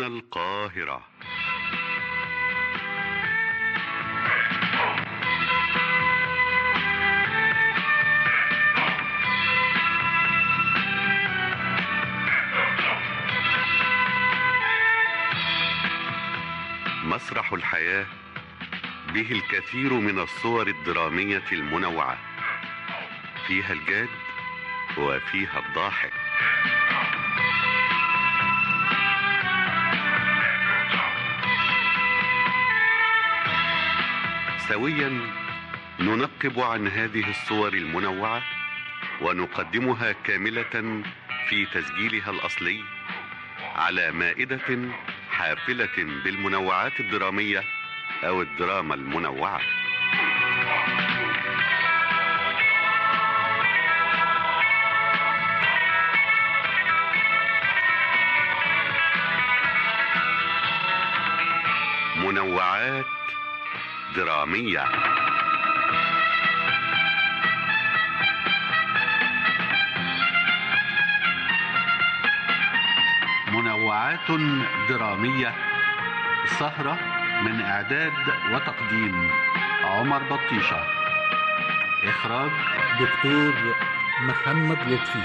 هنا القاهرة مسرح الحياة به الكثير من الصور الدرامية المنوعة فيها الجاد وفيها الضاحك سويا ننقب عن هذه الصور المنوعة ونقدمها كاملة في تسجيلها الأصلي على مائدة حافلة بالمنوعات الدرامية أو الدراما المنوعة منوعات درامية منوعات درامية سهرة من إعداد وتقديم عمر بطيشة إخراج دكتور محمد لطفي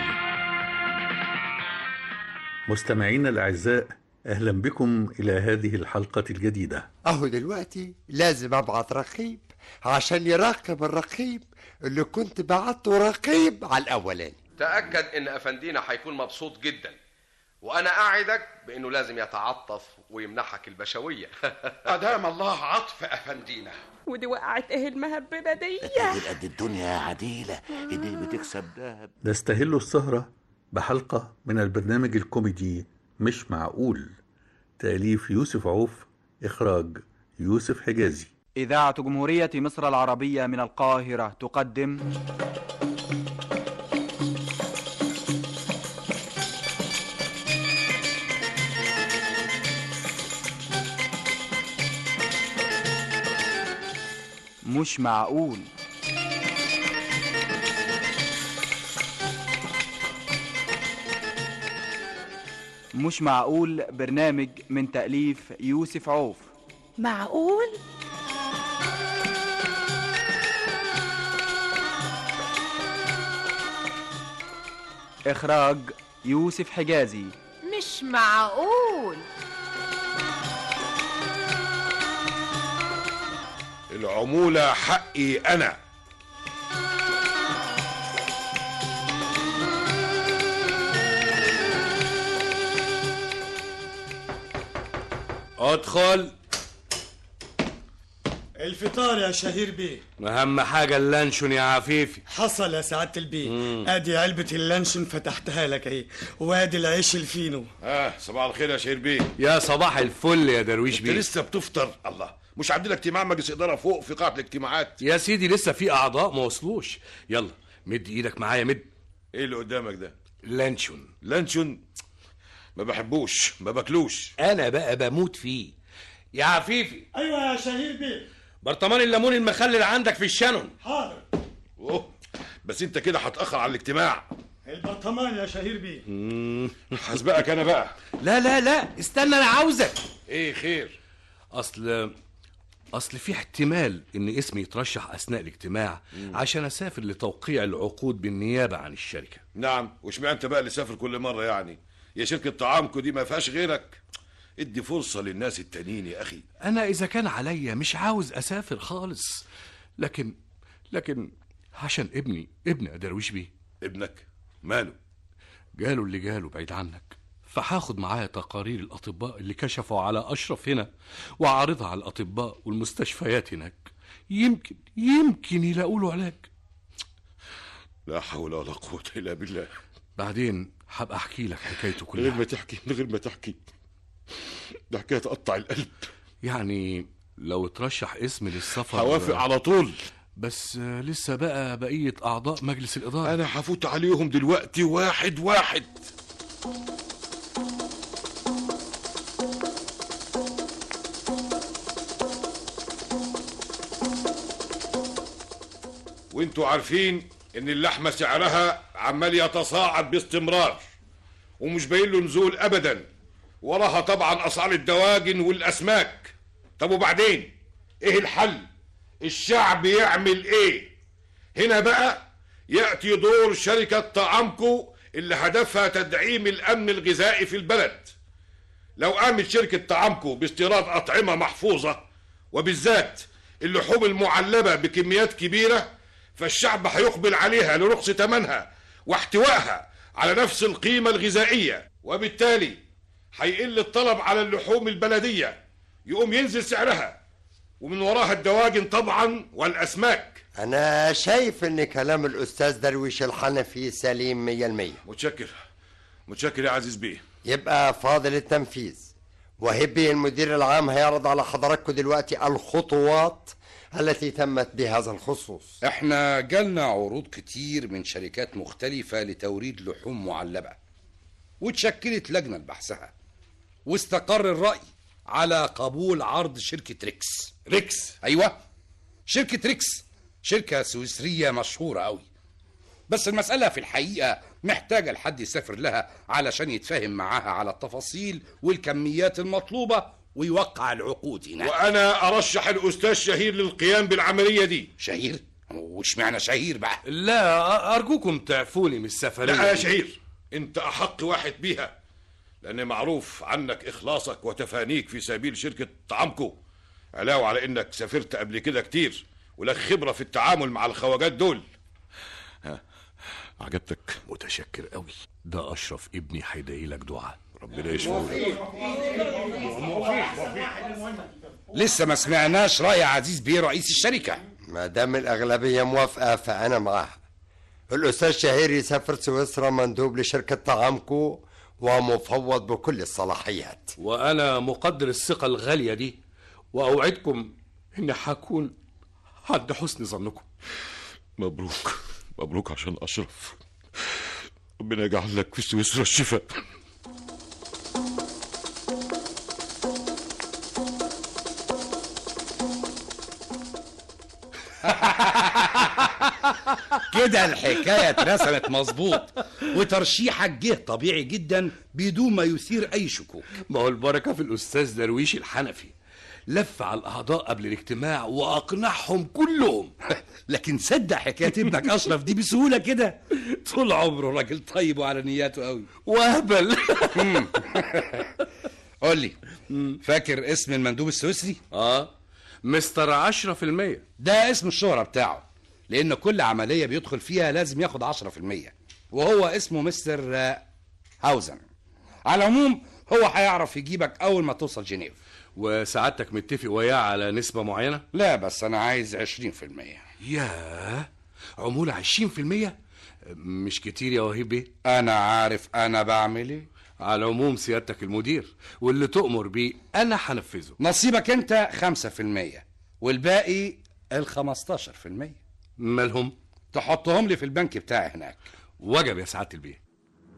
مستمعينا الأعزاء أهلا بكم إلى هذه الحلقة الجديدة اهو دلوقتي لازم ابعت رقيب عشان يراقب الرقيب اللي كنت بعته رقيب على الاولاني تأكد إن أفندينا هيكون مبسوط جدا وأنا أعدك بإنه لازم يتعطف ويمنحك البشوية أدام الله عطف أفندينا ودي وقعت ايه المهببه دي دي قد الدنيا يا عديلة ايديه بتكسب دهب نستهل السهرة بحلقة من البرنامج الكوميدي مش معقول تأليف يوسف عوف إخراج يوسف حجازي إذاعة جمهورية مصر العربية من القاهرة تقدم مش معقول مش معقول برنامج من تأليف يوسف عوف معقول إخراج يوسف حجازي مش معقول العمولة حقي أنا ادخل الفطار يا شهير بيه أهم حاجة اللانشون يا عفيفي حصل يا سعادة البيه ادي علبة اللانشون فتحتها لك اهي وادي العيش الفينو اه صباح الخير يا شهير بيه يا صباح الفل يا درويش انت بيه لسه بتفطر الله مش عندنا اجتماع مجلس إدارة فوق في قاعة الاجتماعات يا سيدي لسه في اعضاء ما وصلوش يلا مد ايدك معايا مد ايه اللي قدامك ده لانشون لانشون ما بحبوش ما باكلوش انا بقى بموت فيه يا عفيفي ايوه يا شهير بيه برطمان الليمون المخلل عندك في الشانون حاضر اوه بس انت كده هتأخر على الاجتماع البرطمان يا شهير بيه هسبقك انا بقى لا لا لا استنى انا عاوزك ايه خير اصل اصل في احتمال ان اسمي يترشح اثناء الاجتماع عشان اسافر لتوقيع العقود بالنيابه عن الشركه نعم واشمعنى انت بقى اللي سافر كل مرة يعني يا شركة طعامكو دي ما فيهاش غيرك ادي فرصة للناس التانيين يا اخي انا اذا كان عليا مش عاوز اسافر خالص لكن لكن عشان ابني ابن ادرويش بيه ابنك ماله جاله اللي جاله بعيد عنك فهاخد معايا تقارير الأطباء اللي كشفوا على أشرف هنا وأعرضها على الأطباء والمستشفيات هناك يمكن يمكن يلاقوا له علاج لا حول ولا قوة الا بالله بعدين هبقى أحكي لك حكايته من غير ما كلها تحكي من غير ما تحكي ده حكاية تقطع القلب يعني لو ترشح اسمي للسفر هوافق على طول بس آه، لسه بقى بقية أعضاء مجلس الإدارة انا هفوت عليهم دلوقتي واحد واحد وانتوا عارفين ان اللحمة سعرها عمال يتصاعد باستمرار ومش باين له نزول ابدا وراها طبعا اسعار الدواجن والاسماك طب وبعدين ايه الحل الشعب يعمل ايه هنا بقى ياتي دور شركه طعامكو اللي هدفها تدعيم الامن الغذائي في البلد لو قامت شركه طعامكو باستيراد اطعمه محفوظه وبالذات اللحوم المعلبه بكميات كبيره فالشعب هيقبل عليها لرخص ثمنها واحتوائها على نفس القيمه الغذائيه وبالتالي هيقل الطلب على اللحوم البلديه يقوم ينزل سعرها ومن وراها الدواجن طبعا والاسماك انا شايف ان كلام الاستاذ درويش الحنفي سليم مية المية متشكر متشكر يا عزيز بيه يبقى فاضل التنفيذ وهبي المدير العام هيعرض على حضراتكم دلوقتي الخطوات التي تمت بهذا الخصوص احنا جالنا عروض كتير من شركات مختلفة لتوريد لحوم معلبة وتشكلت لجنة لبحثها واستقر الرأي على قبول عرض شركة ريكس ريكس ايوه شركة ريكس شركة سويسرية مشهورة قوي بس المسألة في الحقيقة محتاجة لحد يسافر لها علشان يتفاهم معاها على التفاصيل والكميات المطلوبة ويوقع العقود هناك وانا ارشح الاستاذ شهير للقيام بالعمليه دي شهير وش معنى شهير بقى لا ارجوكم تعفوني من السفريه لا يا دي. شهير انت احق واحد بيها لان معروف عنك اخلاصك وتفانيك في سبيل شركه طعامكو علاوه على انك سافرت قبل كده كتير ولك خبره في التعامل مع الخواجات دول عجبتك متشكر قوي ده اشرف ابني هيدعي لك دعاء ربنا يشفيه لسه ما سمعناش رأي عزيز بيه رئيس الشركة ما دام الاغلبيه موافقه فانا معاها الاستاذ شهير يسافر سويسرا مندوب لشركه طعامكو ومفوض بكل الصلاحيات وانا مقدر الثقه الغاليه دي واوعدكم اني هكون عند حسن ظنكم مبروك مبروك عشان اشرف ربنا يجعل لك في سويسرا الشفاء كده الحكاية اترسمت مظبوط وترشيحك جه طبيعي جدا بدون ما يثير أي شكوك ما هو البركه في الاستاذ درويش الحنفي لف على الاعضاء قبل الاجتماع واقنعهم كلهم لكن صدق حكاية ابنك أشرف دي بسهولة كده طول عمره راجل طيب وعلى نياته قوي واهبل قول لي فاكر اسم المندوب السويسري؟ اه مستر عشرة في المية ده اسم الشهرة بتاعه لأن كل عملية بيدخل فيها لازم ياخد عشرة في المية وهو اسمه مستر آه، هاوزن على العموم هو هيعرف يجيبك أول ما توصل جنيف وسعادتك متفق وياه على نسبة معينة؟ لا بس أنا عايز عشرين في المية ياه عمولة عشرين في المية مش كتير يا وهيب بيه أنا عارف أنا بعمل إيه على العموم سيادتك المدير واللي تؤمر بيه أنا هنفذه نصيبك أنت خمسة في المية والباقي الخمستاشر في المية مالهم؟ تحطهم لي في البنك بتاعي هناك وجب يا سعادة البيه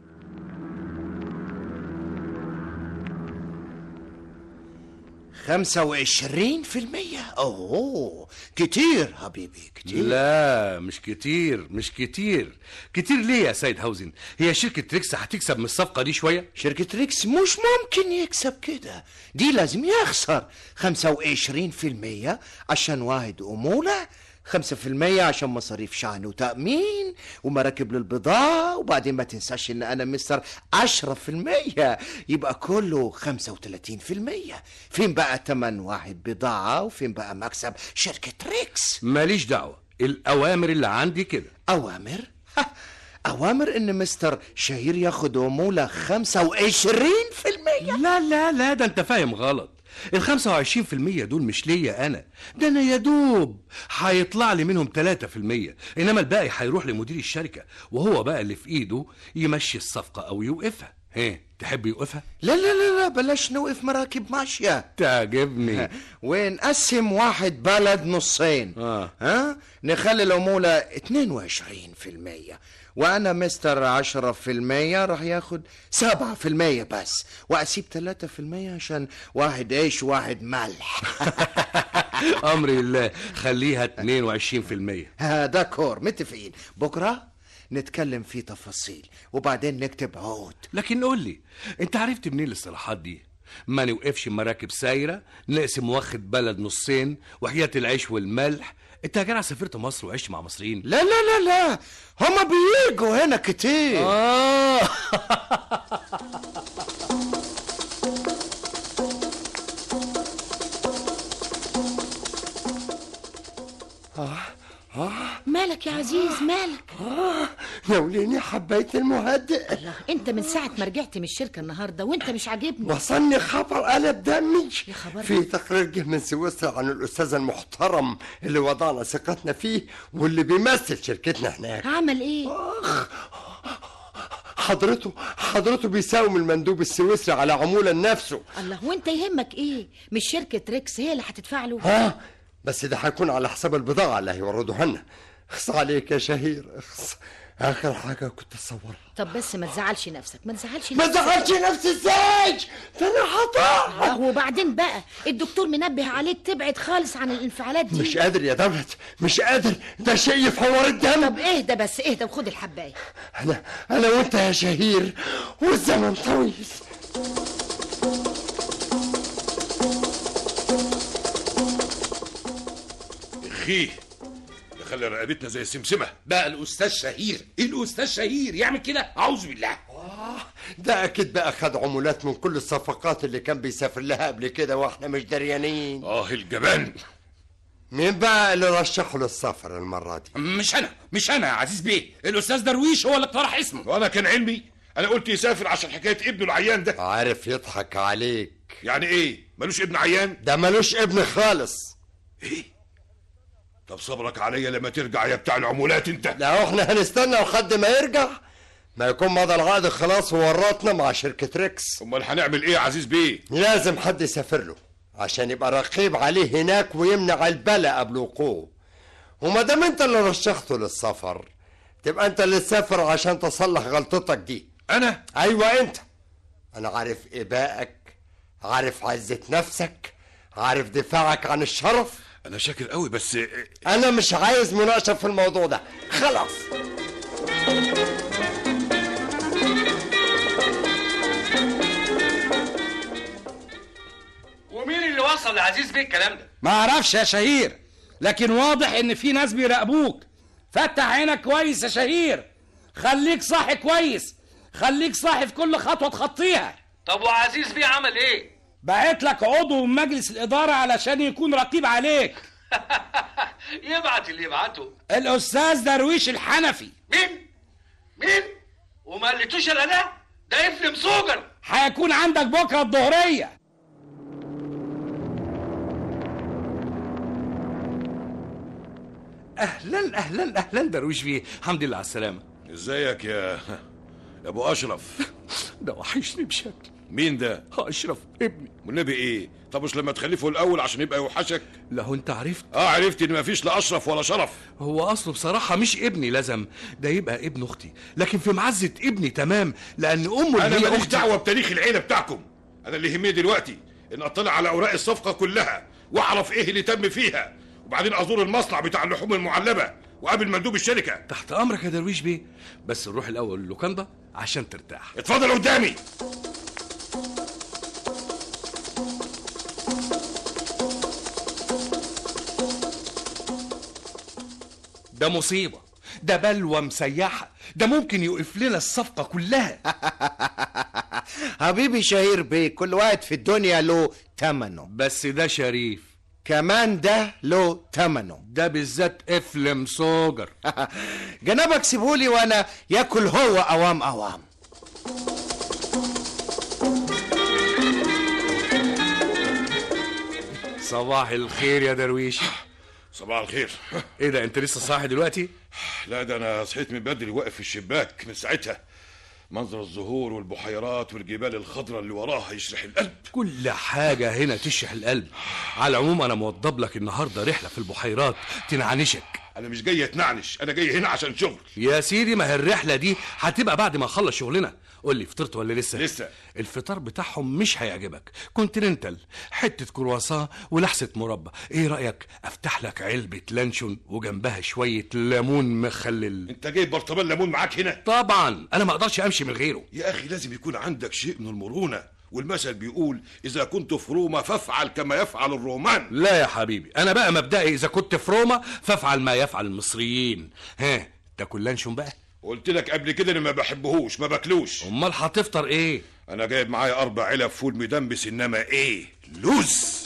خمسة وعشرين في المية أوه كتير حبيبي كتير لا مش كتير مش كتير كتير ليه يا سيد هاوزن هي شركة ريكس هتكسب من الصفقة دي شوية شركة ريكس مش ممكن يكسب كده دي لازم يخسر خمسة وعشرين في المية عشان واحد أمولة خمسة في المية عشان مصاريف شحن وتأمين ومراكب للبضاعة وبعدين ما تنساش ان انا مستر عشرة في المية يبقى كله خمسة وتلاتين في المية فين بقى تمن واحد بضاعة وفين بقى مكسب شركة ريكس ماليش دعوة الأوامر اللي عندي كده أوامر؟ ها، أوامر إن مستر شهير ياخد عمولة خمسة وعشرين في المية لا لا لا ده انت فاهم غلط ال 25% دول مش ليا انا ده انا يا دوب هيطلع لي منهم 3% انما الباقي هيروح لمدير الشركه وهو بقى اللي في ايده يمشي الصفقه او يوقفها ايه تحب يوقفها لا لا لا لا بلاش نوقف مراكب ماشية تعجبني ونقسم واحد بلد نصين آه. ها نخلي العمولة 22% وانا مستر عشرة في المية راح ياخد سبعة في المية بس واسيب تلاتة في المية عشان واحد عيش وواحد ملح امر الله خليها 22% ها ده كور متفقين بكرة نتكلم فيه تفاصيل وبعدين نكتب عقود لكن قول لي انت عرفت منين الاصطلاحات دي ما نوقفش مراكب سايره نقسم واخد بلد نصين وحياه العيش والملح انت يا جدع سافرت مصر وعشت مع مصريين لا لا لا لا هما بيجوا هنا كتير آه مالك يا عزيز مالك ناوليني حبيت المهدئ الله انت من ساعة ما رجعت من الشركة النهاردة وانت مش عاجبني وصلني خبر قلب دمي يا خبر في تقرير جه من سويسرا عن الاستاذ المحترم اللي وضعنا ثقتنا فيه واللي بيمثل شركتنا هناك عمل ايه حضرته حضرته بيساوم المندوب السويسري على عمولة نفسه الله وانت يهمك ايه مش شركة ريكس هي اللي هتدفع له ها بس ده هيكون على حساب البضاعة اللي هيوردوها لنا اخص عليك يا شهير اخص اخر حاجة كنت اتصورها طب بس ما تزعلش نفسك ما تزعلش ما نفسك تزعلش نفسي ازاي ده انا هطلع الله وبعدين بقى الدكتور منبه عليك تبعد خالص عن الانفعالات دي مش قادر يا دولت مش قادر ده شيء في حوار الدم طب اهدى بس اهدى وخد الحبايه انا انا وانت يا شهير والزمن طويل اخيه خلي رقبتنا زي السمسمه بقى الاستاذ شهير الاستاذ شهير يعمل كده اعوذ بالله ده اكيد بقى خد عمولات من كل الصفقات اللي كان بيسافر لها قبل كده واحنا مش دريانين اه الجبان مين بقى اللي رشحه للسفر المرة دي مش انا مش انا يا عزيز بيه الاستاذ درويش هو اللي اقترح اسمه وانا كان علمي انا قلت يسافر عشان حكايه ابنه العيان ده عارف يضحك عليك يعني ايه ملوش ابن عيان ده ملوش ابن خالص ايه طب صبرك عليا لما ترجع يا بتاع العمولات انت لا احنا هنستنى لحد ما يرجع ما يكون مضى العقد خلاص وورطنا مع شركة ريكس امال هنعمل ايه يا عزيز بيه لازم حد يسافر له عشان يبقى رقيب عليه هناك ويمنع البلاء قبل وقوعه وما دام انت اللي رشحته للسفر تبقى انت اللي تسافر عشان تصلح غلطتك دي انا ايوه انت انا عارف ابائك عارف عزة نفسك عارف دفاعك عن الشرف انا شاكر قوي بس انا مش عايز مناقشه في الموضوع ده خلاص ومين اللي وصل لعزيز بيه الكلام ده ما اعرفش يا شهير لكن واضح ان في ناس بيراقبوك فتح عينك كويس يا شهير خليك صاحي كويس خليك صاحي في كل خطوه تخطيها طب وعزيز بيه عمل ايه بعت لك عضو من مجلس الاداره علشان يكون رقيب عليك يبعت اللي يبعته الاستاذ درويش الحنفي مين مين وما قلتوش الا ده ده ابن مسوجر هيكون عندك بكره الظهريه اهلا اهلا اهلا درويش بيه الحمد لله على السلامه ازيك يا يا ابو اشرف ده وحشني بشكل مين ده اشرف ابني والنبي ايه طب مش لما تخلفه الاول عشان يبقى يوحشك لو انت عرفت اه عرفت ان مفيش لا اشرف ولا شرف هو اصله بصراحه مش ابني لازم ده يبقى ابن اختي لكن في معزه ابني تمام لان امه انا اللي هي ماليش اختي دعوه بتاريخ العيله بتاعكم انا اللي يهمني دلوقتي ان اطلع على اوراق الصفقه كلها واعرف ايه اللي تم فيها وبعدين ازور المصنع بتاع اللحوم المعلبه وقابل مندوب الشركه تحت امرك يا درويش بيه بس نروح الاول اللوكاندا عشان ترتاح اتفضل قدامي ده مصيبه ده بلوى مسيحه ده ممكن يوقف لنا الصفقه كلها حبيبي شهير بيه كل واحد في الدنيا له تمنه بس ده شريف كمان ده له تمنه ده بالذات افلم صوجر جنابك سيبهولي وانا ياكل هو اوام اوام صباح الخير يا درويش صباح الخير ايه ده انت لسه صاحي دلوقتي لا ده انا صحيت من بدري واقف في الشباك من ساعتها منظر الزهور والبحيرات والجبال الخضراء اللي وراها يشرح القلب كل حاجة هنا تشرح القلب على العموم أنا موضب لك النهاردة رحلة في البحيرات تنعنشك انا مش جاي اتنعنش انا جاي هنا عشان شغل يا سيدي ما هي الرحله دي هتبقى بعد ما نخلص شغلنا قول لي فطرت ولا لسه لسه. الفطار بتاعهم مش هيعجبك كونتيننتال حته كرواسون ولحسه مربى ايه رايك افتح لك علبه لانشون وجنبها شويه ليمون مخلل انت جايب برطمان ليمون معاك هنا طبعا انا ما اقدرش امشي من غيره يا اخي لازم يكون عندك شيء من المرونه والمثل بيقول اذا كنت في روما فافعل كما يفعل الرومان لا يا حبيبي انا بقى مبدئي اذا كنت في روما فافعل ما يفعل المصريين ها تاكل لانشون بقى قلت لك قبل كده اني ما بحبهوش ما باكلوش امال هتفطر ايه انا جايب معايا اربع علب فول مدمس انما ايه لوز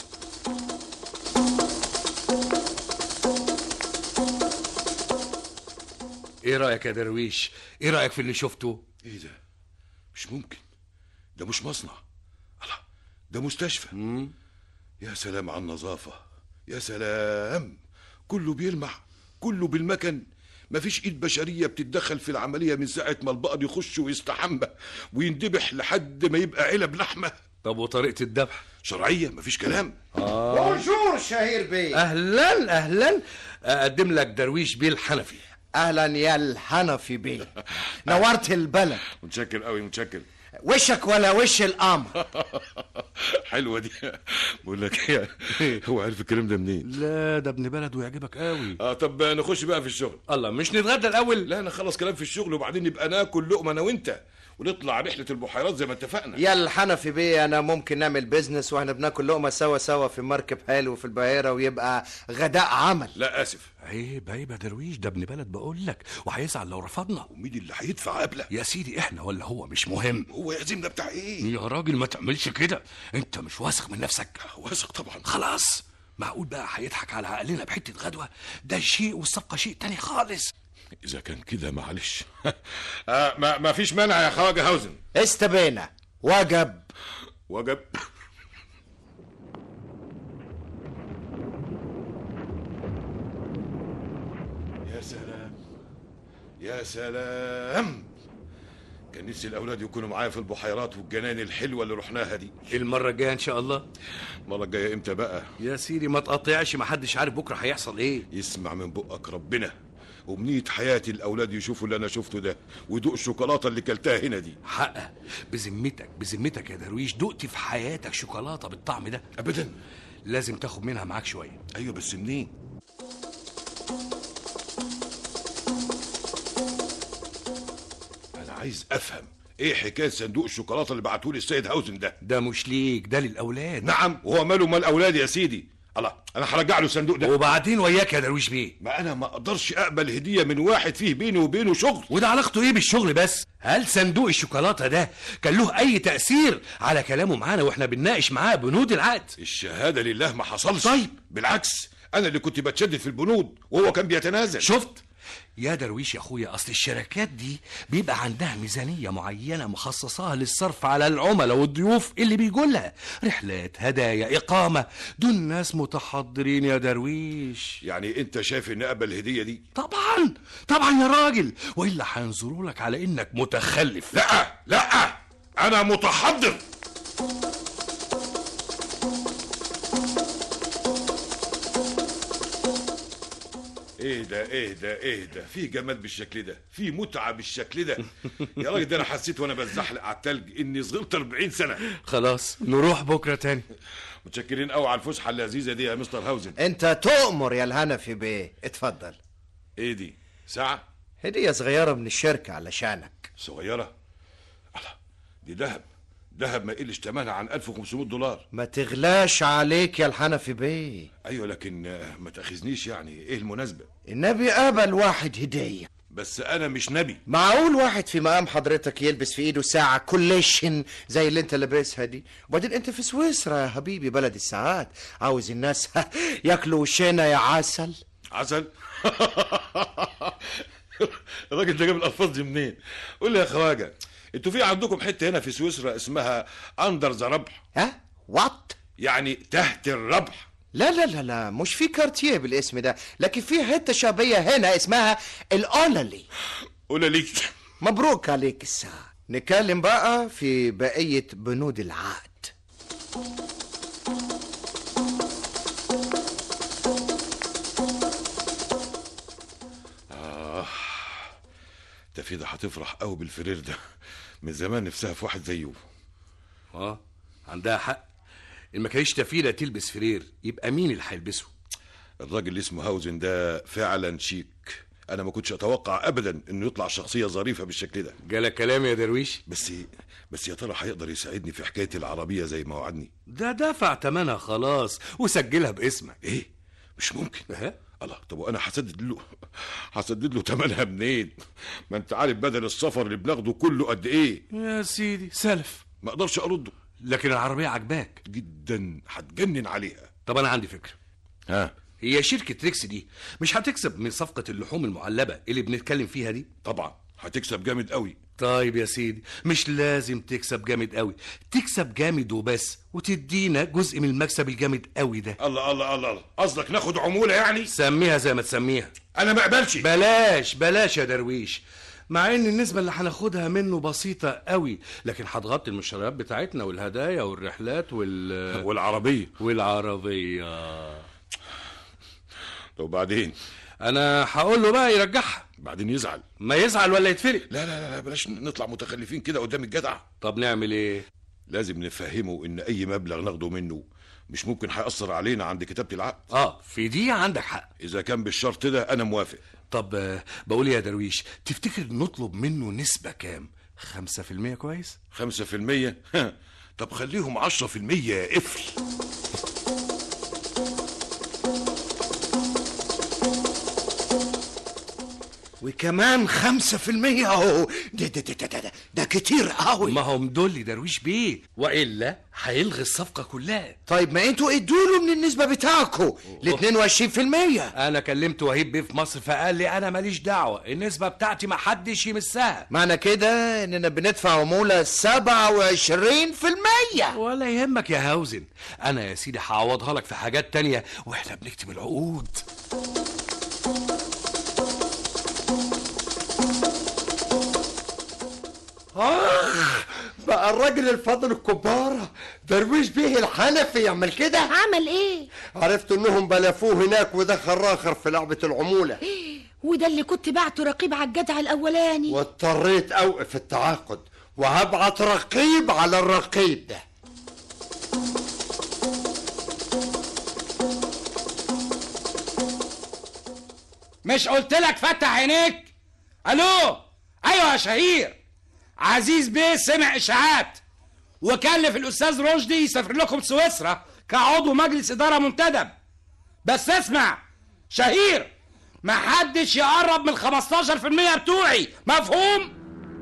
ايه رايك يا درويش ايه رايك في اللي شفته ايه ده مش ممكن ده مش مصنع الله ده مستشفى يا سلام على النظافة يا سلام كله بيلمع كله بالمكن مفيش ايد بشرية بتتدخل في العملية من ساعة ما البقر يخش ويستحمى ويندبح لحد ما يبقى علب لحمة طب وطريقة الذبح شرعية مفيش كلام بونجور شهير بيه اهلا اهلا اقدم لك درويش بيه الحنفي اهلا يا الحنفي بيه نورت البلد متشكر قوي متشكر وشك ولا وش القمر حلوة دي بقول لك ايه هو عارف الكلام ده منين لا ده ابن بلد ويعجبك قوي اه طب نخش بقى في الشغل الله مش نتغدى الاول لا نخلص كلام في الشغل وبعدين نبقى ناكل لقمه انا وانت ونطلع رحله البحيرات زي ما اتفقنا يا الحنفي بيه انا ممكن نعمل بيزنس واحنا بناكل لقمه سوا سوا في مركب حلو في البحيره ويبقى غداء عمل لا اسف عيب عيب يا درويش ده ابن بلد بقول لك وهيزعل لو رفضنا ومين اللي هيدفع قبله يا سيدي احنا ولا هو مش مهم هو يعزمنا بتاع ايه يا راجل ما تعملش كده انت مش واثق من نفسك واثق طبعا خلاص معقول بقى هيضحك على عقلنا بحته غدوه ده شيء والصفقه شيء تاني خالص اذا كان كده معلش آه ما, ما فيش مانع يا خواجه هاوزن استبينا وجب وجب يا سلام يا سلام كان نفسي الاولاد يكونوا معايا في البحيرات والجنان الحلوه اللي رحناها دي المره الجايه ان شاء الله المره الجايه امتى بقى يا سيدي ما تقطعش ما حدش عارف بكره هيحصل ايه يسمع من بقك ربنا أمنية حياتي الأولاد يشوفوا اللي أنا شفته ده ويدوق الشوكولاتة اللي كلتها هنا دي حقق بذمتك بذمتك يا درويش دقت في حياتك شوكولاته بالطعم ده أبدا لازم تاخد منها معاك شويه أيوة بس منين أنا عايز أفهم إيه حكاية صندوق الشوكولاتة اللي بعتهولي السيد هاوزن ده ده مش ليك ده للاولاد نعم وهو ماله مال أولادي يا سيدي الله أنا هرجع له الصندوق ده وبعدين وياك يا درويش بيه ما أنا ما أقدرش أقبل هدية من واحد فيه بيني وبينه شغل وده علاقته ايه بالشغل بس هل صندوق الشوكولاته ده كان له اي تاثير على كلامه معانا واحنا بنناقش معاه بنود العقد الشهادة لله ما حصلش طيب. بالعكس أنا اللي كنت بتشدد في البنود وهو كان بيتنازل شفت يا درويش يا اخويا اصل الشركات دي بيبقى عندها ميزانيه معينه مخصصاها للصرف على العملاء والضيوف اللي بيجوا لها رحلات هدايا اقامه دول ناس متحضرين يا درويش يعني أنت شايف إن أقبل الهدية دي طبعا طبعا يا راجل والا هينظروا لك على انك متخلف لا لا أنا متحضر ايه ده ايه ده ايه ده في جمال بالشكل ده في متعه بالشكل ده يا راجل ده انا حسيت وانا بتزحلق على التلج اني صغرت 40 سنه خلاص نروح بكره تاني متشكرين قوي على الفسحه اللذيذه دي يا مستر هاوزن انت تؤمر يا الهنفي بيه اتفضل ايه دي ساعه هدية صغيرة من الشركة علشانك صغيره الله دي ذهب ذهب ما يقلش ثمنها عن 1500 دولار ما تغلاش عليك يا الحنفي بيه ايوه لكن آه، ما تاخذنيش يعني ايه المناسبه النبي قبل واحد هدية بس انا مش نبي معقول واحد في مقام حضرتك يلبس في ايده ساعة كوليشن زي اللي انت لابسها دي وبعدين انت في سويسرا يا حبيبي بلد الساعات عاوز الناس ياكلوا وشنا يا عسل عسل الراجل ده جاب الالفاظ دي منين قول لي يا خواجه انتوا في عندكم حته هنا في سويسرا اسمها اندر ذا ربح ها وات يعني تحت الربح لا لا لا لا مش في كارتيه بالاسم ده لكن في حته شعبيه هنا اسمها الاوللي قول لي مبروك عليك الساعه نتكلم بقى في بقيه بنود العقد السفيدة هتفرح قوي بالفرير ده من زمان نفسها في واحد زيه اه عندها حق ان ما كانش تفيده تلبس فرير يبقى مين اللي هيلبسه الراجل اللي اسمه هاوزن ده فعلا شيك انا ما كنتش اتوقع ابدا انه يطلع شخصيه ظريفه بالشكل ده جالك كلام يا درويش بس بس يا ترى هيقدر يساعدني في حكايه العربيه زي ما وعدني ده دفع تمنها خلاص وسجلها باسمك ايه مش ممكن اه الله طب وانا هسدد له هسدد له ثمنها منين ما انت عارف بدل السفر اللي بناخده كله قد ايه يا سيدي سلف ما اقدرش ارده لكن العربيه عجباك جدا هتجنن عليها طب انا عندي فكره ها هي شركه ريكس دي مش هتكسب من صفقه اللحوم المعلبه اللي بنتكلم فيها دي طبعا هتكسب جامد قوي طيب يا سيدي مش لازم تكسب جامد قوي تكسب جامد وبس وتدينا جزء من المكسب الجامد قوي ده الله الله الله الله قصدك ناخد عموله يعني سميها زي ما تسميها انا ما اقبلش بلاش بلاش يا درويش مع ان النسبة اللي هناخدها منه بسيطة قوي لكن هتغطي المشتريات بتاعتنا والهدايا والرحلات وال والعربية والعربية طب بعدين انا هقول له بقى يرجعها بعدين يزعل ما يزعل ولا يتفلق لا لا لا بلاش نطلع متخلفين كده قدام الجدع طب نعمل ايه لازم نفهمه ان اي مبلغ ناخده منه مش ممكن هيأثر علينا عند كتابة العقد اه في دي عندك حق اذا كان بالشرط ده انا موافق طب آه، بقول يا درويش تفتكر نطلب منه نسبة كام خمسة في المية كويس خمسة في المية طب خليهم عشرة في المية يا قفل وكمان خمسة في المية اهو ده ده ده ده, ده, ده كتير قوي ما هو مدولي درويش بيه والا هيلغي الصفقة كلها طيب ما انتوا ادوا له من النسبة بتاعكم ل 22 في المية انا كلمت وهيب بيه في مصر فقال لي انا ماليش دعوة النسبة بتاعتي ما حدش يمسها معنى كده اننا بندفع عمولة 27 في المية ولا يهمك يا هاوزن انا يا سيدي هعوضها لك في حاجات تانية واحنا بنكتب العقود آخ بقى الراجل الفاضل الكبارة درويش بيه الحنفي يعمل كده عمل ايه عرفت انهم بلفوه هناك ودخل راخر في لعبة العمولة وده اللي كنت بعته رقيب على الجدع الاولاني واضطريت اوقف التعاقد وهبعت رقيب على الرقيب ده مش قلت لك فتح عينيك الو ايوه يا شهير عزيز بيه سمع اشاعات وكلف الاستاذ رشدي يسافر لكم سويسرا كعضو مجلس اداره منتدب بس اسمع شهير محدش يقرب من 15% بتوعي مفهوم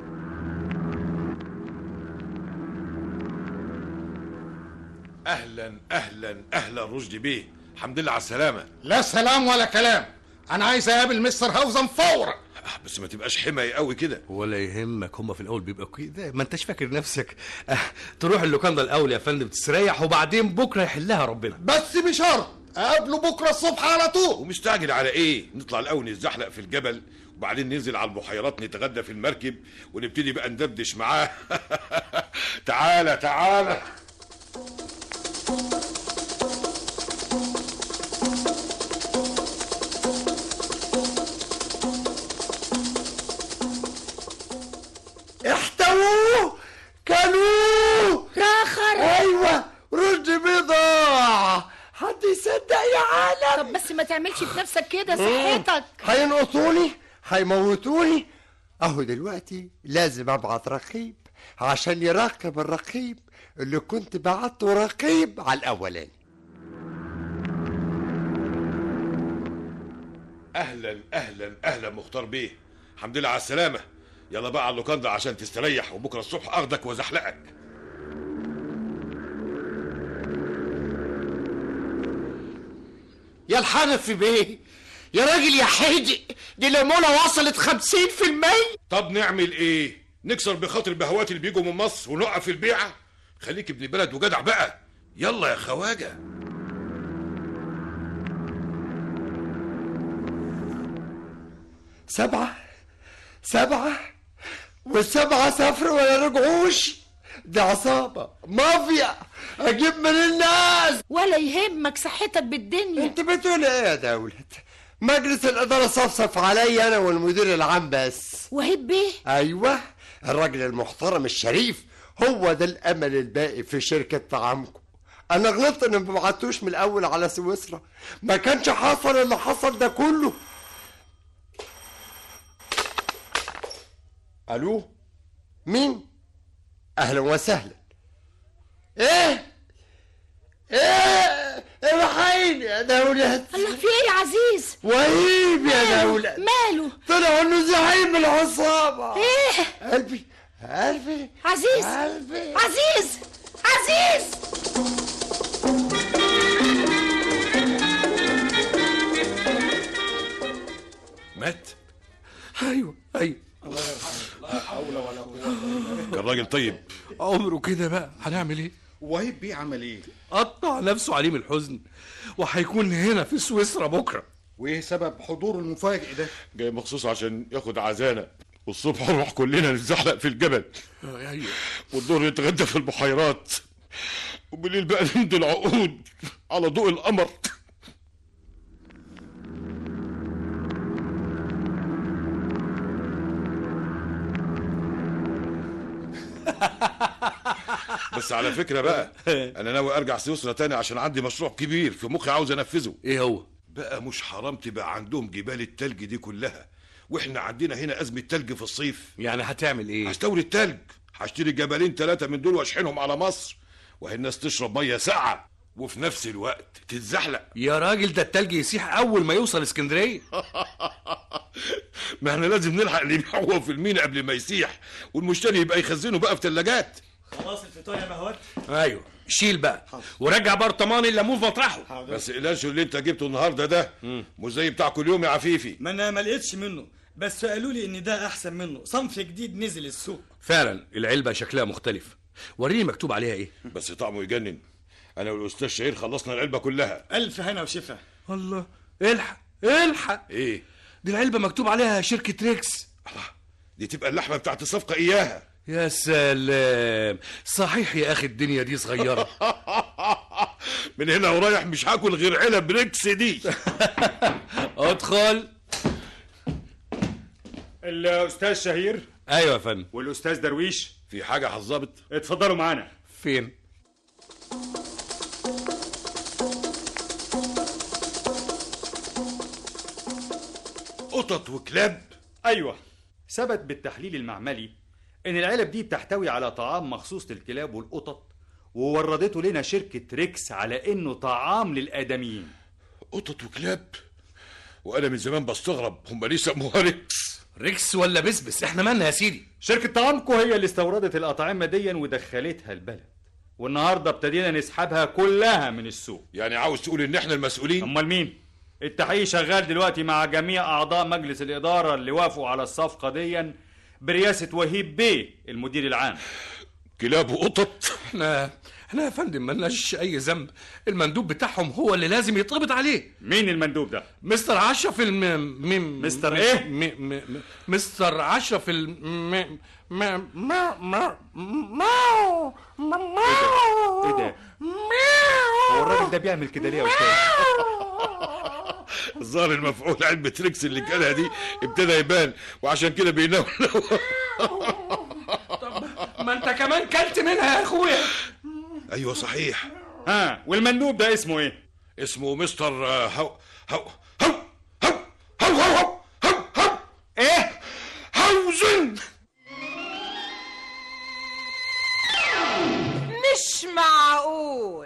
اهلا اهلا اهلا رشدي بيه الحمد لله على السلامة لا سلام ولا كلام انا عايز اقابل مستر هاوزن فورا آه، بس ما تبقاش حماي قوي كده ولا يهمك هما في الاول بيبقوا كده ما انتش فاكر نفسك آه، تروح اللوكاندا الاول يا فندم تستريح وبعدين بكره يحلها ربنا بس بشرط اقابله بكره الصبح على طول ومستعجل على ايه نطلع الاول نتزحلق في الجبل وبعدين ننزل على البحيرات نتغدى في المركب ونبتدي بقى ندردش معاه تعالى تعالى احتووه كلوه راخر ايوه رشدي بيه ضاع حد يصدق يا عالم طب بس ما تعملش في نفسك كده صحتك هينقصوني هيموتوني اهو دلوقتي لازم ابعت رقيب عشان يراقب الرقيب اللي كنت بعته رقيب على الاولاني اهلا اهلا اهلا مختار بيه الحمد لله على السلامة يلا بقى على اللوكاندا عشان تستريح وبكره الصبح اخدك وازحلقك يا الحنفي بيه يا راجل يا حيدي دي العمولة وصلت 50 في المية طب نعمل ايه نكسر بخاطر البهوات اللي بيجوا من مصر ونوقف البيعة خليك ابن بلد وجدع بقى يلا يا خواجه سبعة سبعة والسبعة سافروا ولا رجعوش دي عصابة مافيا اجيب من الناس ولا يهمك صحتك بالدنيا انت بتقول ايه يا دولت مجلس الإدارة صفصف عليا أنا والمدير العام بس وهيب بيه أيوة الراجل المحترم الشريف هو ده الأمل الباقي في شركة طعامكم أنا غلطت إن ما بعتوش من الأول على سويسرا ما كانش حصل اللي حصل ده كله ألو مين؟ أهلا وسهلا إيه؟ إيه؟ الحقيني يا دولة الله في ايه يا عزيز وهيب يا ماله؟ دولة ماله طلع انه زعيم العصابة ايه قلبي قلبي عزيز قلبي عزيز عزيز مات ايوه ايوه كان راجل طيب عمره كده بقى هنعمل ايه وهيب بيه عمل ايه قطع نفسه عليه من الحزن وهيكون هنا في سويسرا بكره وايه سبب حضوره المفاجئ ده جاي مخصوص عشان ياخد عزانة والصبح نروح كلنا نتزحلق في الجبل ايوه والظهر يتغدى في البحيرات وبالليل بقى نمضي العقود على ضوء القمر بس على فكرة بقى أنا ناوي أرجع سويسرا تاني عشان عندي مشروع كبير في مخي عاوز أنفذه إيه هو؟ بقى مش حرام تبقى عندهم جبال التلج دي كلها واحنا عندنا هنا أزمة تلج في الصيف يعني هتعمل ايه هستورد تلج هشتري جبلين ثلاثة من دول واشحنهم على مصر وهي الناس تشرب مية ساقعة وفي نفس الوقت تتزحلق يا راجل ده التلج يسيح اول ما يوصل اسكندريه ما احنا لازم نلحق نبيعه هو في المينا قبل ما يسيح والمشتري يبقى يخزنه بقى في ثلاجات خلاص الفطار يا بهوات ايوه شيل بقى ورجع برطمان الليمون في مطرحه بس القلاشو اللي انت جبته النهارده ده مش زي بتاع كل يوم يا عفيفي ما انا ما لقيتش منه بس قالوا لي ان ده احسن منه صنف جديد نزل السوق فعلا العلبه شكلها مختلف وريني مكتوب عليها ايه بس طعمه يجنن انا والاستاذ شهير خلصنا العلبه كلها الف هنا وشفا الله الحق الحق ايه دي العلبه مكتوب عليها شركه ريكس دي تبقى اللحمه بتاعت الصفقه اياها يا سلام صحيح يا اخي الدنيا دي صغيره من هنا ورايح مش هاكل غير علب ريكس دي ادخل الاستاذ شهير ايوه يا فندم والاستاذ درويش في حاجه يا حظابط اتفضلوا معانا فين قطط وكلاب ايوه ثبت بالتحليل المعملي ان العلب دي بتحتوي على طعام مخصوص للكلاب والقطط ووردته لنا شركة ريكس على انه طعام للادميين قطط وكلاب وانا من زمان بستغرب هم ليه سموها ريكس ريكس ولا بسبس احنا مالنا يا سيدي شركة طعامكو هي اللي استوردت الأطعمة دي ودخلتها البلد والنهاردة ابتدينا نسحبها كلها من السوق يعني عاوز تقول ان احنا المسؤولين امال مين التحقيق شغال دلوقتي مع جميع اعضاء مجلس الاداره اللي وافقوا على الصفقه دي برئاسه وهيب بيه المدير العام كلاب وقطط احنا احنا يا فندم ملناش اي ذنب المندوب بتاعهم هو اللي لازم يتقبض عليه مين المندوب ده مستر اشرف الم م... مستر ايه م... م... م... مستر اشرف الم م... م... م... م... م... ايه ده هو الراجل ده بيعمل كده ليه يا استاذ الظاهر المفعول علبة ريكس اللي كلها دي ابتدى يبان وعشان كده بينام ما انت كمان كلت منها يا اخويا ايوه صحيح ها والمندوب ده اسمه ايه اسمه مستر آه، هو هو هو هو هو هو هو هو ايه هاوزن مش معقول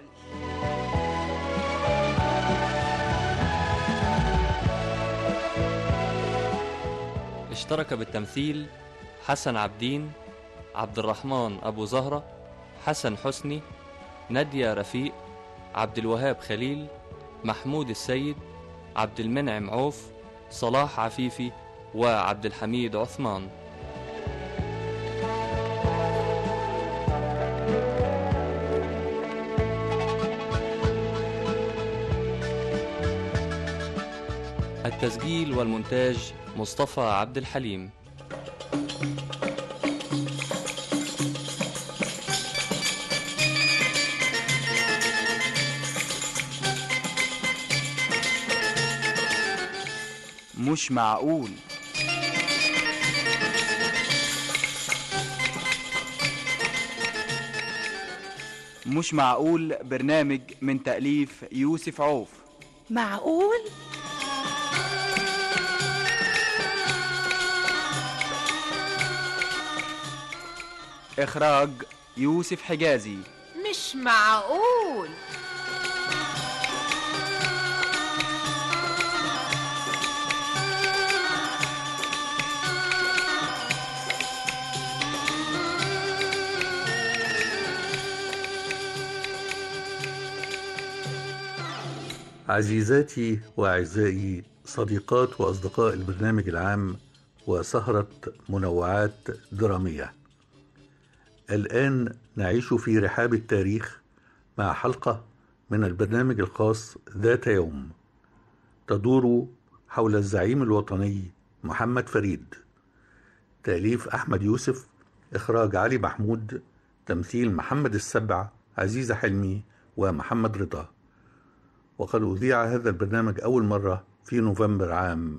اشترك بالتمثيل حسن عبدين عبد الرحمن أبو زهرة حسن حسني نادية رفيق عبد الوهاب خليل محمود السيد عبد المنعم عوف صلاح عفيفي وعبد الحميد عثمان التسجيل والمونتاج مصطفى عبد الحليم مش معقول مش معقول برنامج من تأليف يوسف عوف معقول إخراج يوسف حجازي مش معقول عزيزاتي وأعزائي صديقات وأصدقاء البرنامج العام وسهرة منوعات درامية الآن نعيش في رحاب التاريخ مع حلقة من البرنامج الخاص ذات يوم تدور حول الزعيم الوطني محمد فريد تأليف أحمد يوسف إخراج علي محمود تمثيل محمد السبع عزيزة حلمي ومحمد رضا وقد أذيع هذا البرنامج أول مرة في نوفمبر عام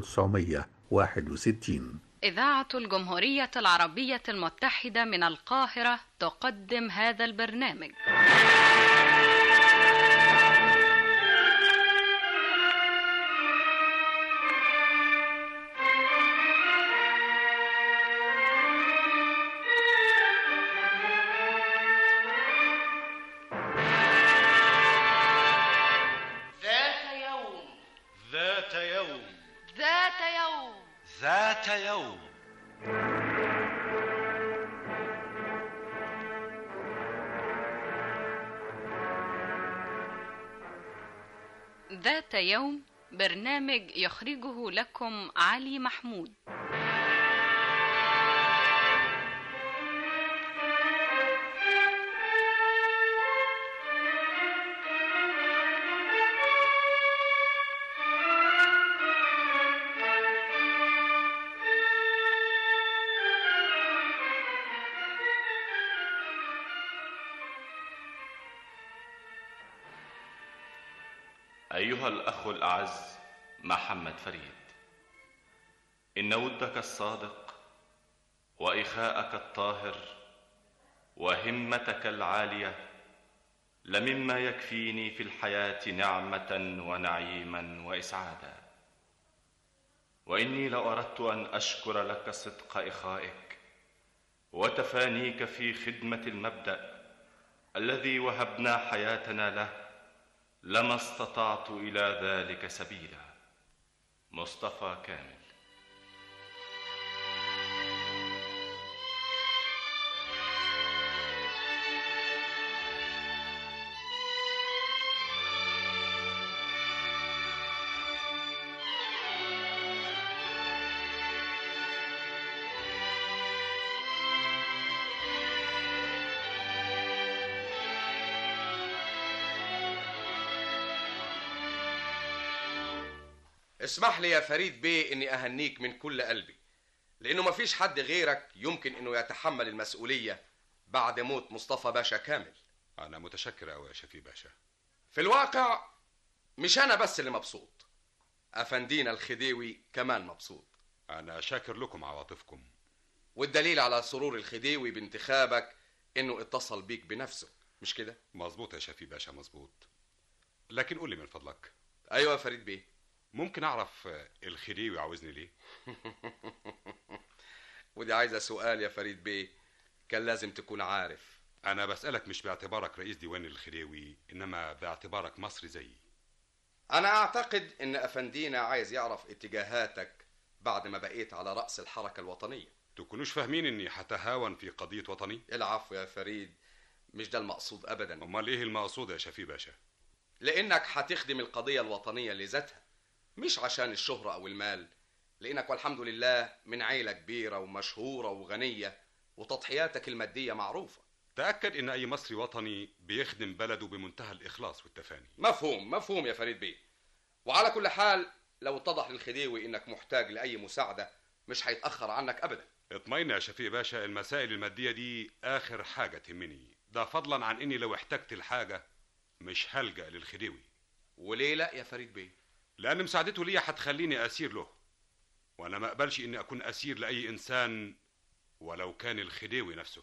1961 إذاعة الجمهورية العربية المتحدة من القاهرة تقدم هذا البرنامج ذات يوم ذات يوم ذات يوم ذات يوم ذات يوم برنامج يخرجه لكم علي محمود أيها الأخ الأعز محمد فريد إن ودك الصادق وإخاءك الطاهر وهمتك العالية لمما يكفيني في الحياة نعمة ونعيما وإسعادا وإني لو أردت أن أشكر لك صدق إخائك وتفانيك في خدمة المبدأ الذي وهبنا حياتنا له لما استطعت الى ذلك سبيلا مصطفى كامل اسمح لي يا فريد بيه اني اهنيك من كل قلبي لانه مفيش حد غيرك يمكن انه يتحمل المسؤوليه بعد موت مصطفى باشا كامل انا متشكر قوي يا شفيق باشا في الواقع مش انا بس اللي مبسوط افندينا الخديوي كمان مبسوط انا شاكر لكم عواطفكم والدليل على سرور الخديوي بانتخابك انه اتصل بيك بنفسه مش كده مظبوط يا شفيق باشا مظبوط لكن قول لي من فضلك ايوه يا فريد بيه ممكن اعرف الخديوي عاوزني ليه ودي عايزه سؤال يا فريد بيه كان لازم تكون عارف انا بسالك مش باعتبارك رئيس ديوان الخديوي انما باعتبارك مصري زيي انا اعتقد ان افندينا عايز يعرف اتجاهاتك بعد ما بقيت على راس الحركه الوطنيه تكونوش فاهمين اني هتهاون في قضيه وطني العفو يا فريد مش ده المقصود ابدا امال ايه المقصود يا شفيق باشا لانك هتخدم القضيه الوطنيه لذاتها مش عشان الشهره او المال لانك والحمد لله من عيله كبيره ومشهوره وغنيه وتضحياتك الماديه معروفه تاكد ان اي مصري وطني بيخدم بلده بمنتهى الاخلاص والتفاني مفهوم مفهوم يا فريد بيه وعلى كل حال لو اتضح للخديوي انك محتاج لاي مساعده مش هيتاخر عنك ابدا اطمئن يا شفيق باشا المسائل الماديه دي اخر حاجه تهمني ده فضلا عن اني لو احتجت الحاجه مش هلجا للخديوي وليه لا يا فريد بيه لان مساعدته ليا هتخليني اسير له وانا ما اقبلش اني اكون اسير لاي انسان ولو كان الخديوي نفسه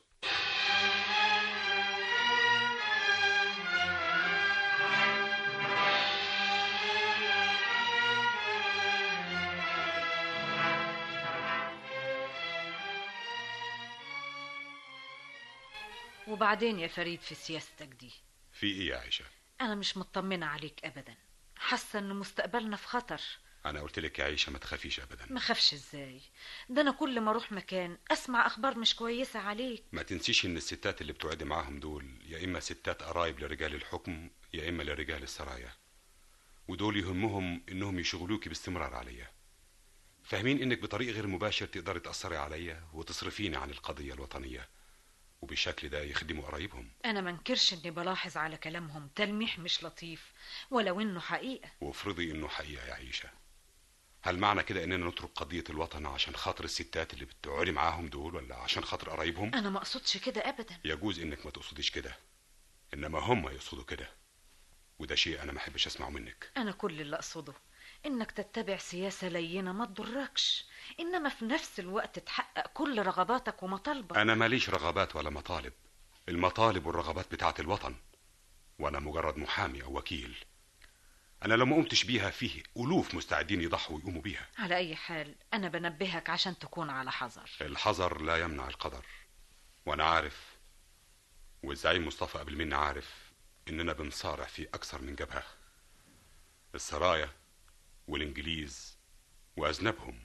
وبعدين يا فريد في سياستك دي في ايه يا عائشه أنا مش مطمنة عليك أبدا حاسة إن مستقبلنا في خطر انا قلت لك يا عائشه ما تخافيش ابدا ما خافش إزاي ده أنا كل ما أروح مكان أسمع أخبار مش كويسة عليك ما تنسيش ان الستات اللي بتقعدي معاهم دول يا اما ستات قرايب لرجال الحكم يا اما لرجال السرايا ودول يهمهم انهم يشغلوكي باستمرار عليا فاهمين انك بطريق غير مباشر تقدري تاثري عليا وتصرفيني عن القضيه الوطنيه وبالشكل ده يخدموا قرايبهم أنا منكرش إني بلاحظ على كلامهم تلميح مش لطيف ولو إنه حقيقة وافرضي انه حقيقه يا عيشه هل معنى كده اننا نترك قضيه الوطن عشان خاطر الستات اللي بتقعدي معاهم دول ولا عشان خاطر قرايبهم أنا ما أقصدش كده أبدا يجوز انك ما تقصديش كده انما هم يقصدوا كده وده شيء انا ما احبش اسمعه منك أنا كل اللي أقصده إنك تتبع سياسة لينة ما تضركش إنما في نفس الوقت تحقق كل رغباتك ومطالبك انا ماليش رغبات ولا مطالب المطالب والرغبات بتاعه الوطن وانا مجرد محامي او وكيل انا لو ما قمتش بيها فيه الوف مستعدين يضحوا ويقوموا بيها على أي حال أنا بنبهك عشان تكون على حذر الحذر لا يمنع القدر وانا عارف والزعيم مصطفى قبل مني عارف اننا بنصارع في اكثر من جبهه السرايا والانجليز واذنبهم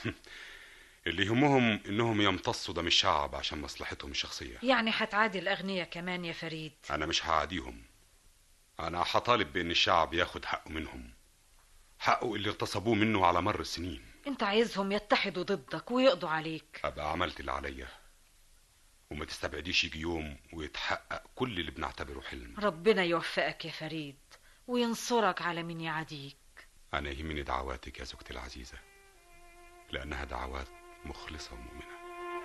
اللي يهمهم انهم يمتصوا دم الشعب عشان مصلحتهم الشخصيه يعني هتعادي الأغنياء كمان يا فريد انا مش هعاديهم انا هطالب بان الشعب ياخد حقه منهم حقه اللي اغتصبوه منه على مر السنين أنت عايزهم يتحدوا ضدك ويقضوا عليك ابقى عملت اللي عليا وما تستبعديش يجي يوم ويتحقق كل اللي بنعتبره حلم ربنا يوفقك يا فريد وينصرك على من يعاديك انا يهمني دعواتك يا زوجتي العزيزه لانها دعوات مخلصه ومؤمنه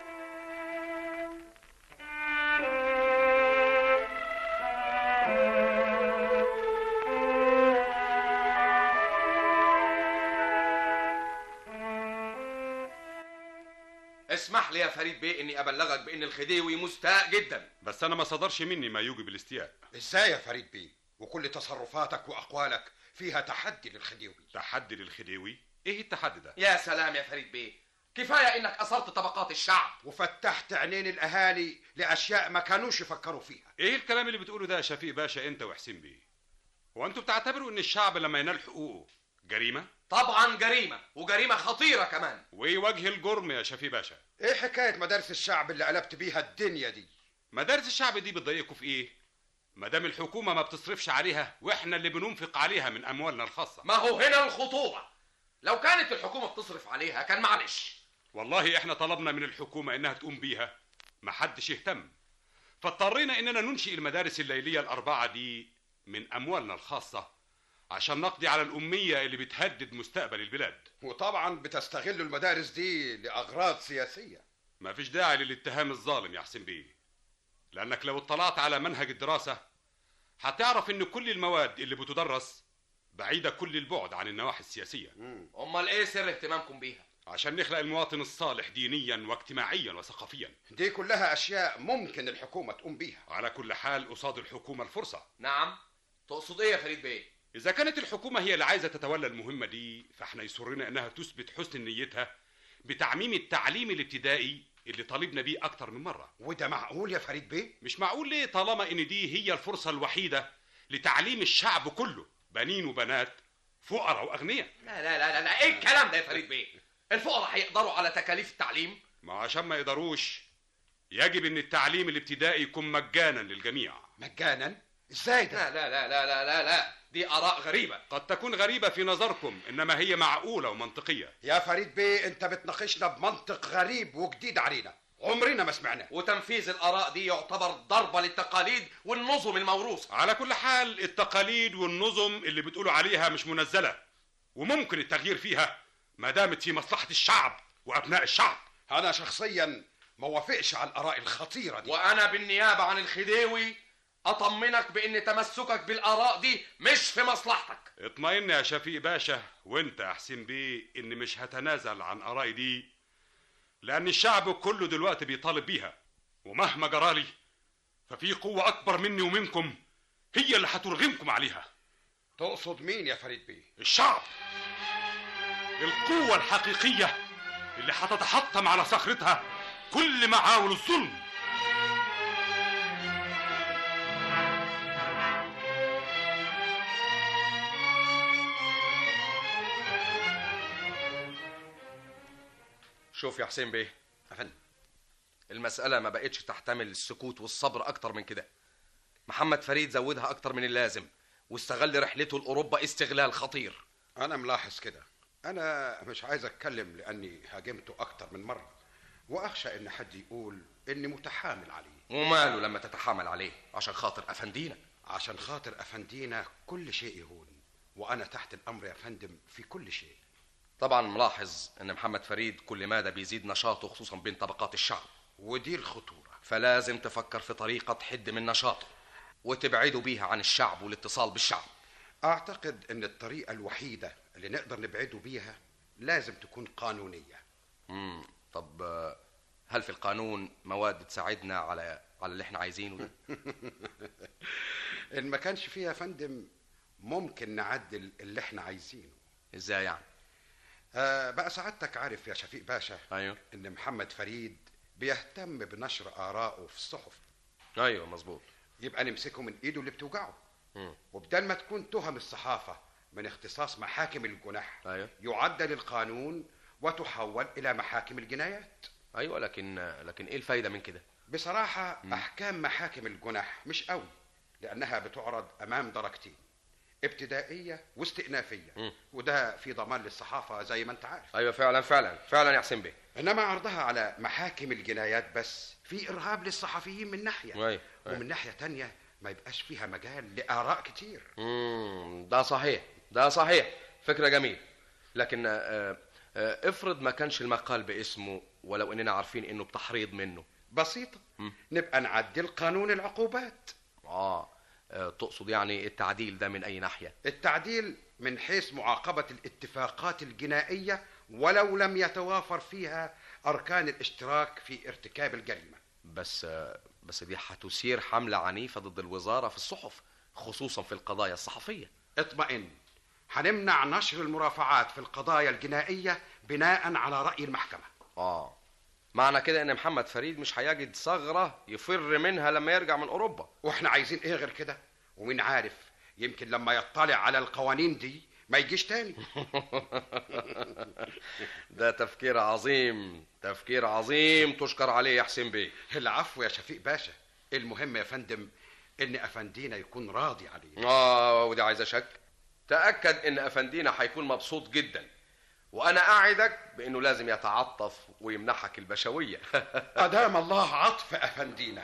اسمح لي يا فريد بيه اني ابلغك بان الخديوي مستاء جدا بس انا ما صدرش مني ما يوجب الاستياء ازاي يا فريد بيه وكل تصرفاتك واقوالك فيها تحدي للخديوي تحدي للخديوي ايه التحدي ده يا سلام يا فريد بيه كفايه انك اثرت طبقات الشعب وفتحت عينين الاهالي لاشياء ما كانوش يفكروا فيها ايه الكلام اللي بتقوله ده يا شفيق باشا انت وحسين بيه هو انتوا بتعتبروا ان الشعب لما ينال حقوقه جريمه طبعا جريمه وجريمه خطيره كمان وايه وجه الجرم يا شفيق باشا ايه حكايه مدارس الشعب اللي قلبت بيها الدنيا دي مدارس الشعب دي بتضايقكم في ايه ما دام الحكومه ما بتصرفش عليها واحنا اللي بننفق عليها من اموالنا الخاصه ما هو هنا الخطوره لو كانت الحكومه بتصرف عليها كان معلش والله احنا طلبنا من الحكومه انها تقوم بيها ما حدش يهتم فاضطرينا اننا ننشئ المدارس الليليه الاربعه دي من اموالنا الخاصه عشان نقضي على الاميه اللي بتهدد مستقبل البلاد وطبعا بتستغلوا المدارس دي لاغراض سياسيه ما فيش داعي للاتهام الظالم يا حسين بيه لانك لو اطلعت على منهج الدراسه هتعرف ان كل المواد اللي بتدرس بعيده كل البعد عن النواحي السياسيه امال ايه سر اهتمامكم بيها عشان نخلق المواطن الصالح دينيا واجتماعيا وثقافيا دي كلها اشياء ممكن الحكومه تقوم بيها على كل حال قصاد الحكومه الفرصه نعم تقصد ايه يا فريد بيه اذا كانت الحكومه هي اللي عايزه تتولى المهمه دي فاحنا يسرنا انها تثبت حسن نيتها بتعميم التعليم الابتدائي اللي طالبنا بيه اكتر من مره وده معقول يا فريد بيه مش معقول ليه طالما ان دي هي الفرصه الوحيده لتعليم الشعب كله بنين وبنات فقراء واغنياء لا لا لا لا ايه الكلام ده يا فريد بيه الفقراء هيقدروا على تكاليف التعليم ما عشان ما يقدروش يجب ان التعليم الابتدائي يكون مجانا للجميع مجانا ازاي ده لا لا لا لا لا لا دي اراء غريبه قد تكون غريبه في نظركم انما هي معقوله ومنطقيه يا فريد بيه انت بتناقشنا بمنطق غريب وجديد علينا عمرنا ما سمعناه وتنفيذ الاراء دي يعتبر ضربه للتقاليد والنظم الموروثه على كل حال التقاليد والنظم اللي بتقولوا عليها مش منزله وممكن التغيير فيها ما دامت في مصلحه الشعب وابناء الشعب انا شخصيا ما وافقش على الاراء الخطيره دي وانا بالنيابه عن الخديوي اطمنك بان تمسكك بالاراء دي مش في مصلحتك اطمئن يا شفيق باشا وانت يا حسين بيه ان مش هتنازل عن ارائي دي لان الشعب كله دلوقتي بيطالب بيها ومهما جرالي ففي قوة اكبر مني ومنكم هي اللي هترغمكم عليها تقصد مين يا فريد بيه الشعب القوة الحقيقية اللي هتتحطم على صخرتها كل معاول الظلم شوف يا حسين بيه افندم المسألة ما بقتش تحتمل السكوت والصبر أكتر من كده محمد فريد زودها أكتر من اللازم واستغل رحلته لأوروبا استغلال خطير انا ملاحظ كده انا مش عايز اتكلم لاني هاجمته اكتر من مره واخشى ان حد يقول اني متحامل عليه وماله لما تتحامل عليه عشان خاطر أفندينا عشان خاطر افندينا كل شيء يهون وانا تحت الامر يا فندم في كل شيء طبعا ملاحظ ان محمد فريد كل مادة بيزيد نشاطه خصوصا بين طبقات الشعب ودي الخطورة فلازم تفكر في طريقة تحد من نشاطه وتبعده بيها عن الشعب والاتصال بالشعب اعتقد ان الطريقه الوحيده اللي نقدر نبعده بيها لازم تكون قانونيه امم طب آه، هل في القانون مواد تساعدنا على على اللي احنا عايزينه ده ان ما كانش فيها يا فندم ممكن نعدل اللي احنا عايزينه ازاي يعني آه بقى سعادتك عارف يا شفيق باشا ايوه ان محمد فريد بيهتم بنشر ارائه في الصحف ايوه مظبوط يبقى نمسكه من ايده اللي بتوجعه مم. وبدل ما تكون تهم الصحافه من اختصاص محاكم الجنح ايوه يعدل القانون وتحول الى محاكم الجنايات ايوه لكن لكن ايه الفايده من كده بصراحه احكام محاكم الجنح مش قوي لانها بتعرض امام درجتين ابتدائيه واستئنافيه مم. وده في ضمان للصحافه زي ما انت عارف ايوه فعلا فعلا فعلا يا حسين بيه انما عرضها على محاكم الجنايات بس في ارهاب للصحفيين من ناحيه أيوة، أيوة. ومن ناحيه تانية ما يبقاش فيها مجال لاراء كتير امم ده صحيح ده صحيح فكره جميل لكن آه، آه، افرض ما كانش المقال باسمه ولو اننا عارفين انه بتحريض منه بسيطه مم. نبقى نعدل قانون العقوبات اه آه، تقصد يعني التعديل ده من اي ناحيه التعديل من حيث معاقبه الاتفاقات الجنائيه ولو لم يتوافر فيها اركان الاشتراك في ارتكاب الجريمه بس آه، بس دي هتثير حمله عنيفه ضد الوزاره في الصحف خصوصا في القضايا الصحفيه اطمئن هنمنع نشر المرافعات في القضايا الجنائيه بناء على راي المحكمه اه معنى كده ان محمد فريد مش هيجد ثغره يفر منها لما يرجع من اوروبا واحنا عايزين ايه غير كده ومين عارف يمكن لما يطلع على القوانين دي ما يجيش تاني ده تفكير عظيم تفكير عظيم تشكر عليه يا حسين بيه العفو يا شفيق باشا المهم يا فندم ان افندينا يكون راضي عليه اه ودي عايزه شك تاكد ان افندينا هيكون مبسوط جدا وانا اعدك بانه لازم يتعطف ويمنحك البشويه ادام الله عطف افندينا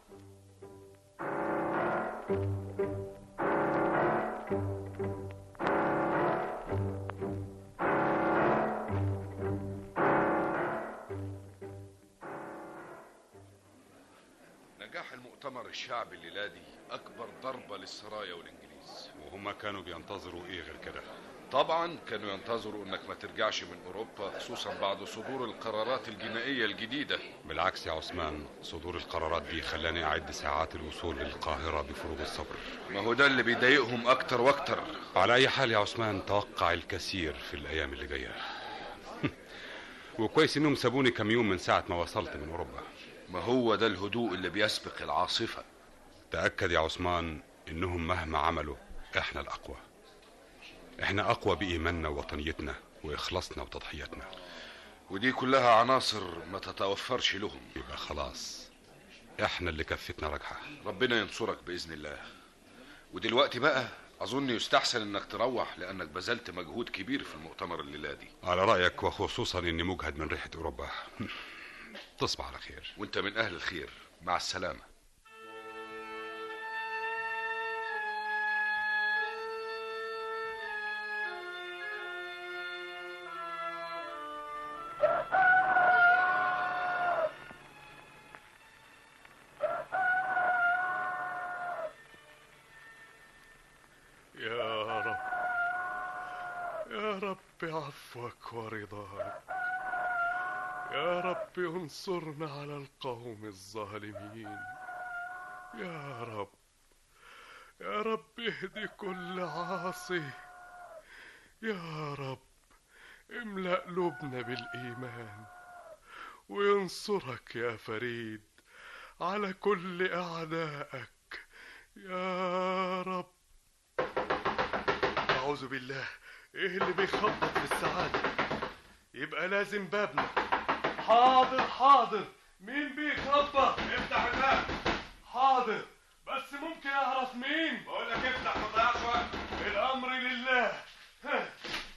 نجاح المؤتمر الشعبي الليلة دي أكبر ضربة للسرايا والإنجليز وهما كانوا بينتظروا ايه غير كده طبعا كانوا ينتظروا انك ما ترجعش من اوروبا خصوصا بعد صدور القرارات الجنائية الجديدة بالعكس يا عثمان صدور القرارات دي خلاني اعد ساعات الوصول للقاهرة بفروغ الصبر ما هو ده اللي بيضايقهم اكتر واكتر على اي حال يا عثمان توقع الكثير في الايام اللي جايه وكويس انهم سابوني كم يوم من ساعه ما وصلت من اوروبا ما هو ده الهدوء اللي بيسبق العاصفة تاكد يا عثمان انهم مهما عملوا احنا الاقوى احنا اقوى بايماننا ووطنيتنا واخلاصنا وتضحياتنا ودي كلها عناصر ما تتوفرش لهم يبقى خلاص احنا اللي كفتنا راجحه ربنا ينصرك بإذن الله ودلوقتي بقى أظن يستحسن إنك تروح لأنك بذلت مجهود كبير في المؤتمر الليلة دي على رايك وخصوصا اني مجهد من ريحه اوروبا تصبح على خير وأنت من أهل الخير مع السلامة يا رب عفوك ورضاك يا رب انصرنا على القوم الظالمين يا رب يا رب اهدي كل عاصي يا رب املأ قلوبنا بالإيمان وينصرك يا فريد على كل أعدائك يا رب أعوذ بالله إيه اللي بيخبط في السعادة يبقى لازم بابنا حاضر حاضر مين بيخبط افتح الباب حاضر بس ممكن أعرف مين بقول لك افتح ما تضيعش وقت الأمر لله ها.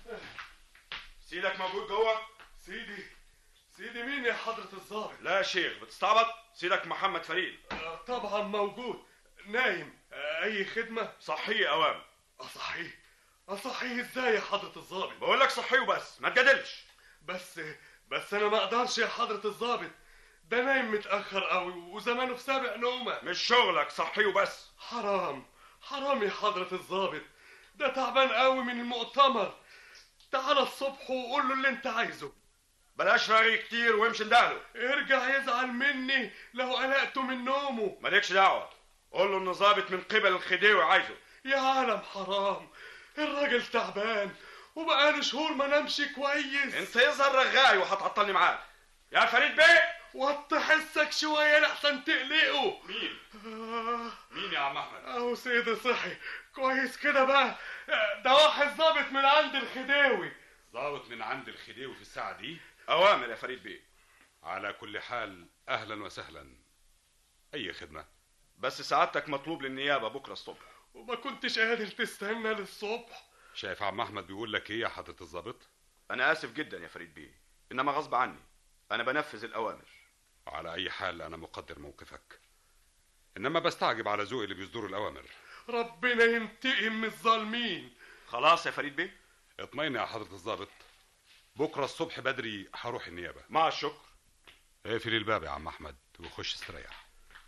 سيدك موجود جوه سيدي سيدي مين يا حضرة الظابط لا يا شيخ بتستعبط سيدك محمد فريد آه، طبعا موجود نايم آه، أي خدمة صحيه اوام أصحيه أصحيه إزاي يا حضرة الظابط بقول لك صحيه وبس ما تجادلش بس بس أنا ما أقدرش يا حضرة الظابط ده نايم متأخر قوي وزمانه في سابق نومه مش شغلك صحيه وبس حرام حرام يا حضرة الظابط ده تعبان قوي من المؤتمر تعال الصبح وقول له اللي انت عايزه بلاش رغي كتير وامشي ندهله ارجع يزعل مني لو قلقته من نومه مالكش دعوه قول له ان ظابط من قبل الخديوي عايزه يا عالم حرام الراجل تعبان وبقاله شهور ما نامش كويس انت يظهر رغاي وهتعطلني معاك يا فريد بيه وطي حسك شوية لحسن تقلقه مين آه مين يا عم احمد اهو سيدي صحي كويس كده بقى ده واحد ظابط من عند الخداوي ضابط من عند الخديوي في الساعة دي اوامر يا فريد بيه على كل حال أهلا وسهلا أي خدمة بس سعادتك مطلوب للنيابه بكره الصبح وما كنتش قادر تستنى للصبح شايف عم أحمد بيقول لك إيه يا حضرة الضابط انا اسف جدا يا فريد بيه انما غصب عني انا بنفذ الاوامر على أي حال أنا مقدر موقفك إنما بستعجب على ذوق اللي بيصدروا الأوامر ربنا ينتقم من الظالمين خلاص يا فريد بيه اطمئن يا حضرة الضابط بكرة الصبح بدري هروح النيابة مع الشكر اقفل الباب يا عم أحمد وخش استريح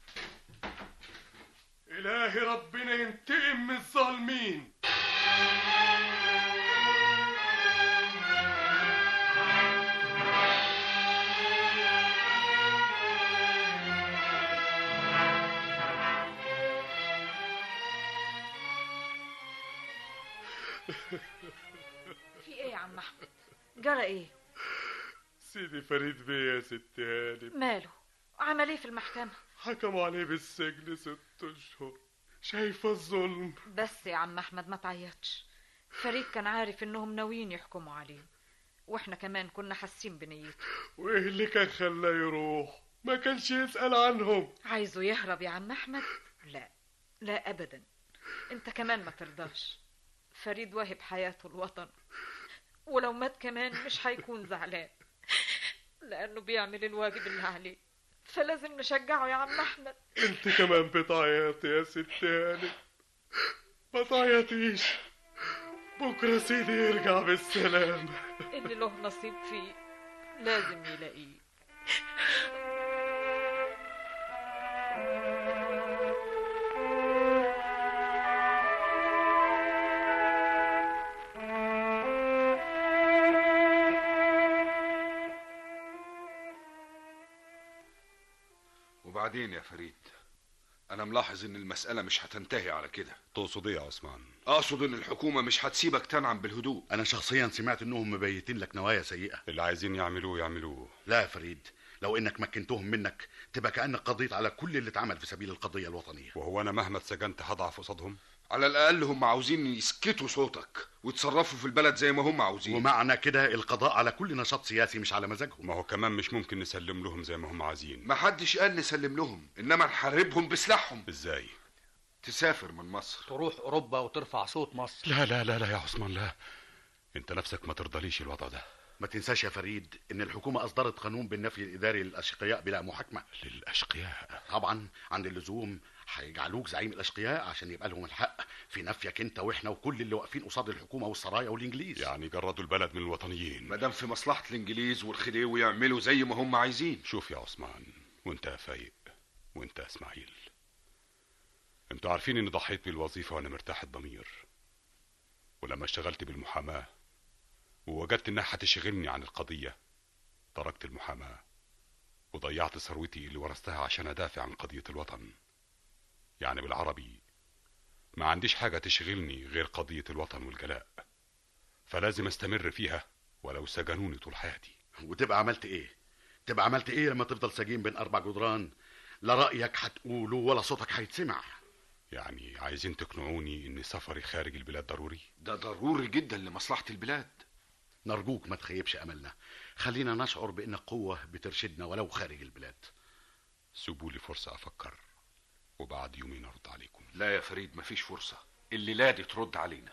إلهي ربنا ينتقم من الظالمين في ايه يا عم احمد جرى ايه سيدي فريد بيه يا ست هانم ماله عمل ايه في المحكمة حكموا عليه بالسجن ست اشهر شايفه الظلم بس يا عم احمد ما تعيطش فريد كان عارف انهم ناويين يحكموا عليه واحنا كمان كنا حاسين بنيته وايه اللي كان خلاه يروح ما كانش يسأل عنهم عايزه يهرب يا عم احمد لا لا ابدا انت كمان ما ترضاش فريد واهب حياته الوطن ولو مات كمان مش هيكون زعلان لانه بيعمل الواجب اللي عليه فلازم نشجعه يا عم احمد انت كمان بتعيطي يا ست هانم ما تعيطيش بكره سيدي يرجع بالسلامه اللي له نصيب فيه لازم يلاقيه وبعدين يا فريد انا ملاحظ ان المسألة مش هتنتهي على كده تقصد ايه يا عثمان اقصد ان الحكومة مش هتسيبك تنعم بالهدوء انا شخصيا سمعت انهم مبيتين لك نوايا سيئه اللي عايزين يعملوه يعملوه لا يا فريد لو انك مكنتهم منك تبقى كانك قضيت على كل اللي اتعمل في سبيل القضيه الوطنيه وهو انا مهما اتسجنت هضعف قصادهم على الاقل هم عاوزين يسكتوا صوتك ويتصرفوا في البلد زي ما هم عاوزين ومعنى كده القضاء على كل نشاط سياسي مش على مزاجهم ما هو كمان مش ممكن نسلم لهم زي ما هم عايزين ما حدش قال نسلم لهم انما نحاربهم بسلاحهم ازاي تسافر من مصر تروح اوروبا وترفع صوت مصر لا لا لا لا يا عثمان لا انت نفسك ما ترضليش الوضع ده ما تنساش يا فريد ان الحكومه اصدرت قانون بالنفي الاداري للاشقياء بلا محاكمه للاشقياء طبعا عند اللزوم هيجعلوك زعيم الاشقياء عشان يبقى لهم الحق في نفيك انت واحنا وكل اللي واقفين قصاد الحكومه والسرايا والانجليز يعني جردوا البلد من الوطنيين ما دام في مصلحة الانجليز والخديوي يعملوا زي ما هم عايزين شوف يا عثمان وانت يا فايق وانت يا اسماعيل انتوا عارفين اني ضحيت بالوظيفه وانا مرتاح الضمير ولما اشتغلت بالمحاماه ووجدت انها هتشغلني عن القضية تركت المحاماة وضيعت ثروتي اللي ورثتها عشان ادافع عن قضية الوطن يعني بالعربي ما عنديش حاجة تشغلني غير قضية الوطن والجلاء فلازم استمر فيها ولو سجنوني طول حياتي وتبقى عملت ايه تبقى عملت ايه لما تفضل سجين بين اربع جدران لا رايك هتقوله ولا صوتك هيتسمع يعني عايزين تقنعوني ان سفري خارج البلاد ضروري ده ضروري جدا لمصلحه البلاد نرجوك ما تخيبش املنا خلينا نشعر بان قوه بترشدنا ولو خارج البلاد سيبوا لي فرصة افكر وبعد يومين ارد عليكم لا يا فريد مفيش فرصه الليله دي ترد علينا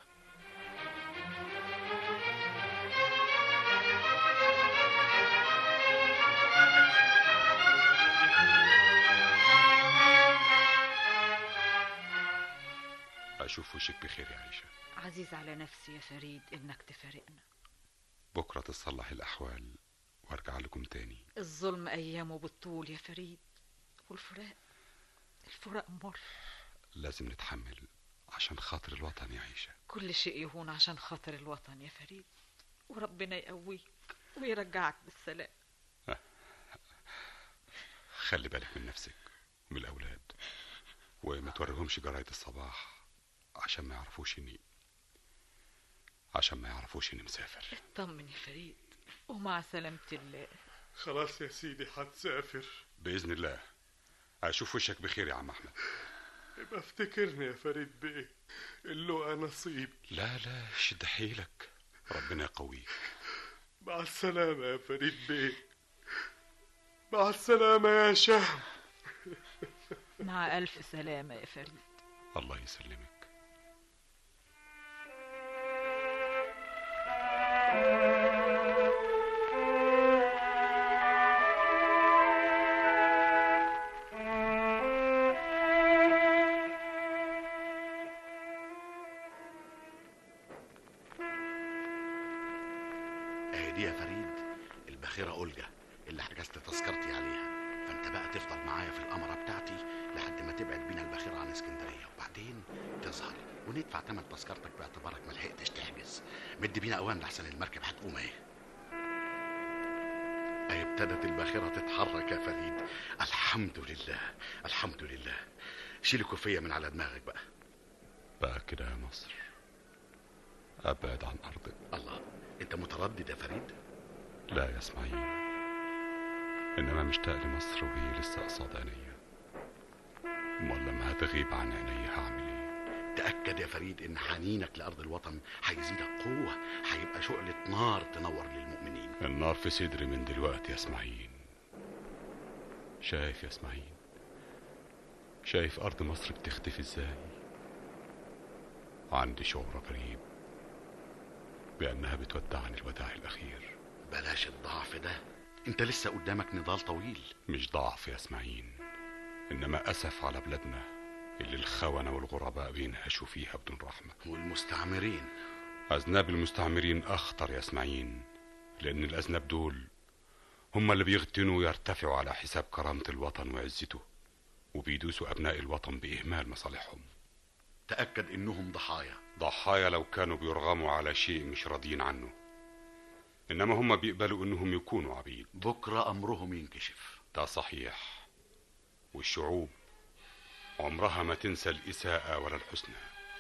اشوف وشك بخير يا عيشة عزيز على نفسي يا فريد انك تفارقنا بكرة تصلح الاحوال وارجع لكم تاني الظلم ايامه بالطول يا فريد والفراق الفراق مر لازم نتحمل عشان خاطر الوطن يا عيشة كل شيء يهون عشان خاطر الوطن يا فريد وربنا يقويك ويرجعك بالسلام خلي بالك من نفسك ومن الاولاد وما توريهمش جرايد الصباح عشان ما يعرفوش اني عشان ما يعرفوش اني مسافر اطمن يا فريد ومع سلامة الله خلاص يا سيدي هتسافر باذن الله اشوف وشك بخير يا عم احمد يبقى افتكرني يا فريد بيه اللقى نصيب لا لا شد حيلك ربنا يقويك مع السلامة يا فريد بيه مع السلامة يا شهم مع ألف سلامة يا فريد الله يسلمك اهي دي يا فريد الباخره اولجا اللي حجزت تذكرتي عليها فانت بقى تفضل معايا في القمره بتاعتي لحد ما تبعد بينا الباخره عن اسكندريه وبعدين تظهر وندفع تمن تذكرتك باعتبارك ما لحقتش تحجز مد بينا اوام لحسن المركب هتقوم اهي اهي ابتدت الباخره تتحرك يا فريد الحمد لله الحمد لله شيل الكوفيه من على دماغك بقى بقى كده يا مصر ابعد عن ارضك الله انت متردد يا فريد لا يا اسماعيل انما مشتاق لمصر وهي لسه قصاد عينيا امال لما هتغيب عن عينيا هعمل ايه تأكد يا فريد إن حنينك لأرض الوطن هيزيدك قوة هيبقى شعلة نار تنور للمؤمنين النار في صدري من دلوقتي يا اسماعيل شايف يا اسماعيل شايف ارض مصر بتختفي ازاي عندي شعور غريب بانها بتودعني الوداع الاخير بلاش الضعف ده انت لسه قدامك نضال طويل مش ضعف يا اسماعيل انما اسف على بلادنا اللي الخونة والغرباء بينهشوا فيها بدون رحمة والمستعمرين أذناب المستعمرين أخطر يا اسماعيل لأن الأذناب دول هم اللي بيغتنوا ويرتفعوا على حساب كرامة الوطن وعزته وبيدوسوا أبناء الوطن بإهمال مصالحهم تأكد إنهم ضحايا ضحايا لو كانوا بيرغموا على شيء مش راضيين عنه إنما هم بيقبلوا إنهم يكونوا عبيد بكرة أمرهم ينكشف ده صحيح والشعوب عمرها ما تنسى الإساءة ولا الحسنى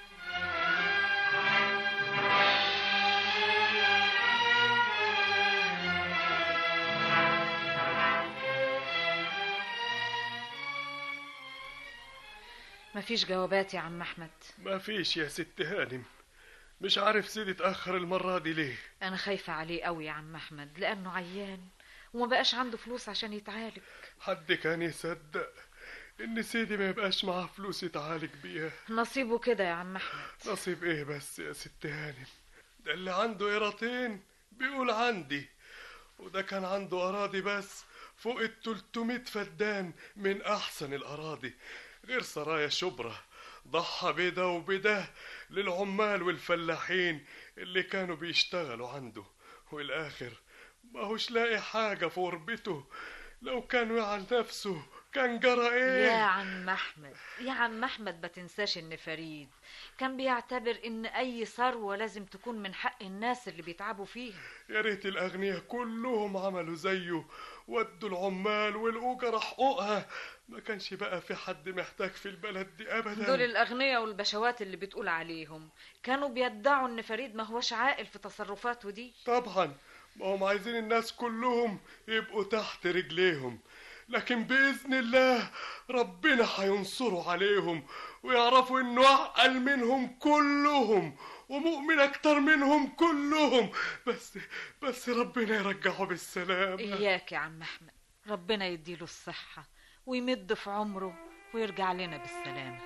مفيش جوابات يا عم أحمد ما فيش يا ست هانم مش عارف سيدي اتأخر المرة دي ليه أنا خايفة عليه قوي يا عم أحمد لأنه عيان وما بقاش عنده فلوس عشان يتعالج حد كان يصدق ان سيدي ما يبقاش معاه فلوس يتعالج بيها نصيبه كده يا عم أحمد نصيب ايه بس يا ست هانم ده اللي عنده قيراطين بيقول عندي وده كان عنده أراضي بس فوق ال 300 فدان من أحسن الأراضي غير سرايا شبرا ضحى بده وبده للعمال والفلاحين اللي كانوا بيشتغلوا عنده والآخر ما هوش لاقي حاجة في غربته لو كان وعى نفسه كان جرى ايه يا عم احمد يا عم احمد ما تنساش ان فريد كان بيعتبر ان اي ثروه لازم تكون من حق الناس اللي بيتعبوا فيها يا ريت الاغنياء كلهم عملوا زيه ودوا العمال والاجر حقوقها ما كانش بقى في حد محتاج في البلد دي ابدا دول الاغنياء والبشوات اللي بتقول عليهم كانوا بيدعوا ان فريد ما هوش عاقل في تصرفاته دي طبعا ما هم عايزين الناس كلهم يبقوا تحت رجليهم لكن بإذن الله ربنا هينصره عليهم ويعرفوا إنه أعقل منهم كلهم ومؤمن أكتر منهم كلهم بس بس ربنا يرجعه بالسلامة اياك يا عم احمد ربنا يديله الصحه ويمد في عمره ويرجع لنا بالسلامه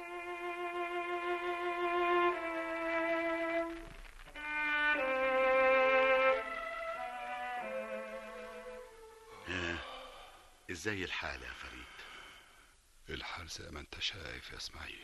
آه، ازاي الحال يا فريد الحال زي ما انت شايف يا اسماعيل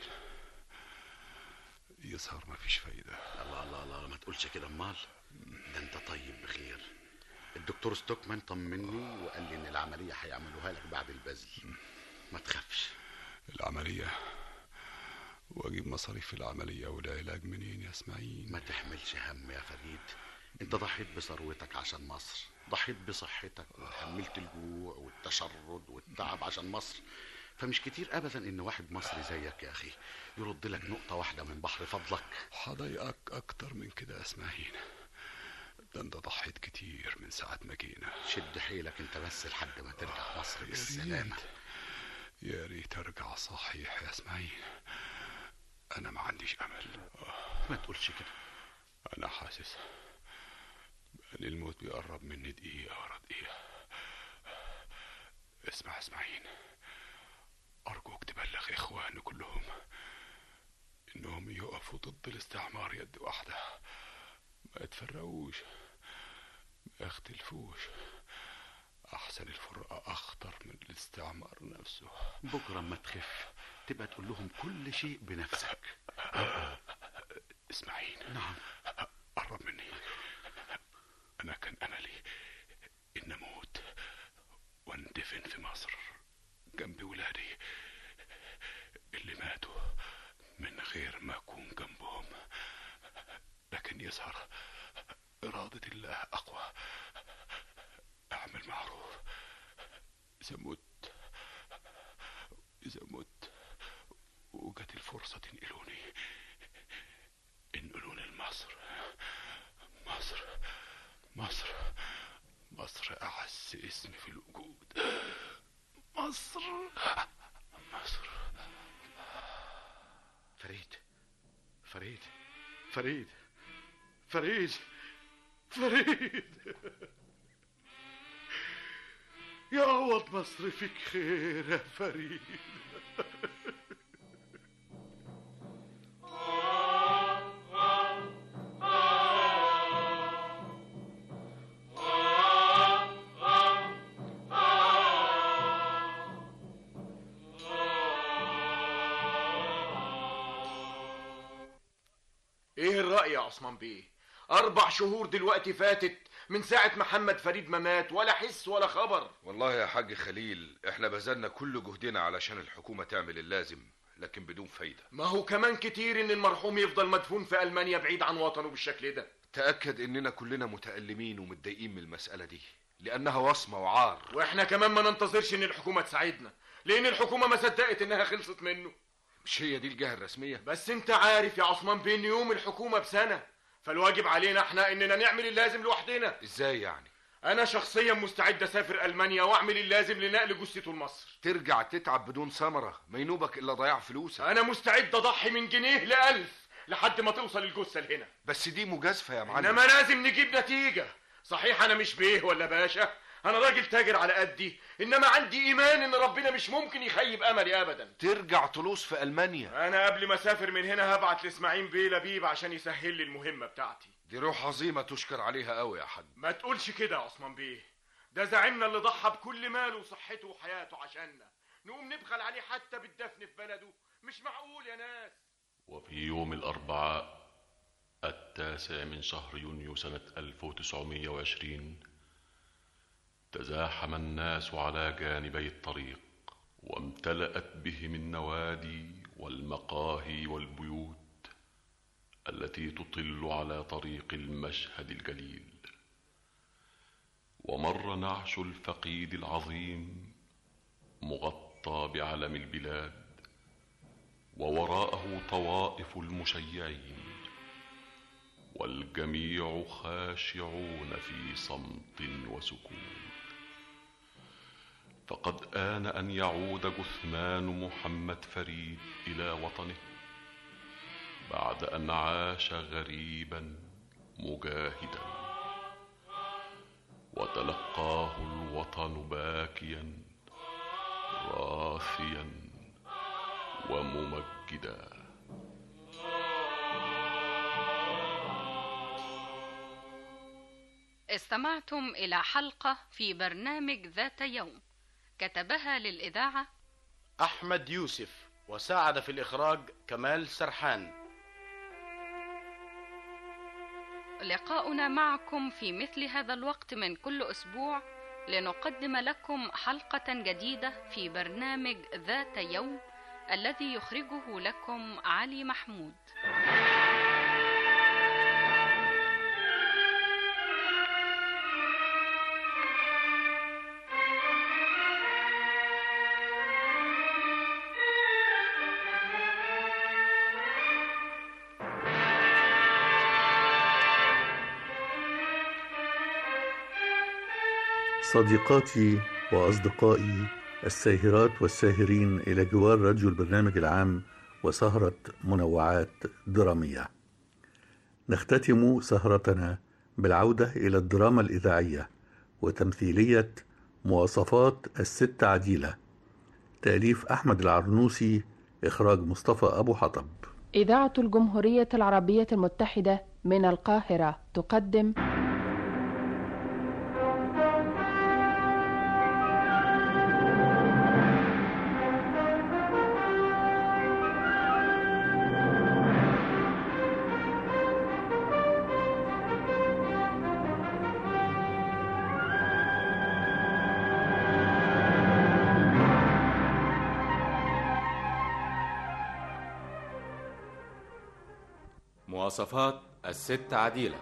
يظهر ما فيش فايدة الله الله الله ما تقولش كده امال ده انت طيب بخير الدكتور ستوكمان طمني وقال لي ان العمليه هيعملوها لك بعد البذل ما تخافش العملية واجيب مصاريف العملية والعلاج منين يا اسماعيل ما تحملش هم يا فريد انت ضحيت بثروتك عشان مصر ضحيت بصحتك وتحملت الجوع والتشرد والتعب عشان مصر فمش كتير ابدا ان واحد مصري زيك يا اخي يرد لك نقطه واحده من بحر فضلك هضايقك اكتر من كده يا اسماعيل ده انت ضحيت كتير من ساعة ما جينا شد حيلك انت بس لحد ما ترجع مصر يا بالسلامه ريت يا ريت ارجع صحيح يا اسماعيل انا ما عنديش امل ما تقولش كده انا حاسس ان الموت بيقرب مني دقيقة ورا دقيقة اسمع اسماعيل ارجوك تبلغ اخواني كلهم انهم يقفوا ضد الاستعمار يد واحدة ما يتفرقوش ما يختلفوش احسن الفرقة اخطر من الاستعمار نفسه بكره اما تخف تبقى تقول لهم كل شيء بنفسك اسماعيل نعم قرب مني انا كان املي ان اموت واندفن في مصر جنب ولادي اللي ماتوا من غير ما اكون جنبهم لكن يظهر إرادة الله أقوى أعمل معروف إذا مت إذا مت وجت الفرصة تنقلوني انقلوني لمصر مصر مصر مصر أعز اسم في الوجود مصر مصر فريد فريد فريد فريد فريد يعوض مصر فيك خير يا فريد ايه الرأي يا عثمان بيه اربع شهور دلوقتي فاتت من ساعة محمد فريد ما مات ولا حس ولا خبر والله يا حاج خليل احنا بذلنا كل جهدنا علشان الحكومة تعمل اللازم لكن بدون فايدة ما هو كمان كتير ان المرحوم يفضل مدفون في المانيا بعيد عن وطنه بالشكل ده تأكد اننا كلنا متألمين ومتضايقين من المسألة دي لانها وصمة وعار واحنا كمان ما ننتظرش ان الحكومة تساعدنا لان الحكومة ما صدقت انها خلصت منه مش هي دي الجهة الرسمية بس انت عارف يا عثمان بين يوم الحكومة بسنة فالواجب علينا احنا اننا نعمل اللازم لوحدنا ازاي يعني انا شخصيا مستعد اسافر المانيا واعمل اللازم لنقل جثته لمصر ترجع تتعب بدون ثمرة ما ينوبك الا ضياع فلوسك انا مستعد اضحي من جنيه لألف لحد ما توصل الجثة لهنا بس دي مجازفة يا معلم انما لازم نجيب نتيجة صحيح انا مش بيه ولا باشا انا راجل تاجر على قدي انما عندي ايمان ان ربنا مش ممكن يخيب املي ابدا ترجع طلوس في المانيا انا قبل ما اسافر من هنا هبعت لاسماعيل بيه لبيب عشان يسهل لي المهمة بتاعتي دي روح عظيمة تشكر عليها قوي يا حاج ما تقولش كده يا عثمان بيه ده زعيمنا اللي ضحى بكل ماله وصحته وحياته عشاننا نقوم نبخل عليه حتى بالدفن في بلده مش معقول يا ناس وفي يوم الأربعاء التاسع من شهر يونيو سنة 1920 تزاحم الناس على جانبي الطريق وامتلأت بهم النوادي والمقاهي والبيوت التي تطل على طريق المشهد الجليل ومر نعش الفقيد العظيم مغطى بعلم البلاد ووراءه طوائف المشيعين والجميع خاشعون في صمت وسكون فقد آن أن يعود جثمان محمد فريد إلى وطنه بعد أن عاش غريبا مجاهدا وتلقاه الوطن باكيا راثيا وممجدا استمعتم إلى حلقة في برنامج ذات يوم كتبها للإذاعة أحمد يوسف وساعد في الإخراج كمال سرحان لقاؤنا معكم في مثل هذا الوقت من كل أسبوع لنقدم لكم حلقة جديدة في برنامج ذات يوم الذي يخرجه لكم علي محمود صديقاتي وأصدقائي الساهرات والساهرين إلى جوار راديو البرنامج العام وسهرة منوعات درامية نختتم سهرتنا بالعودة إلى الدراما الإذاعية وتمثيلية مواصفات الست عديلة تأليف أحمد العرنوسي إخراج مصطفى أبو حطب إذاعة الجمهورية العربية المتحدة من القاهرة تقدم مواصفات الست عديلة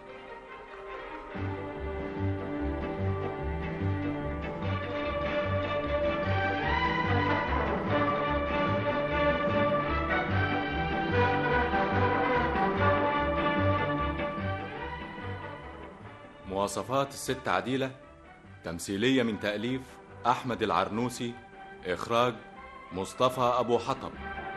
مواصفات الست عديلة تمثيلية من تأليف أحمد العرنوسي إخراج مصطفى أبو حطب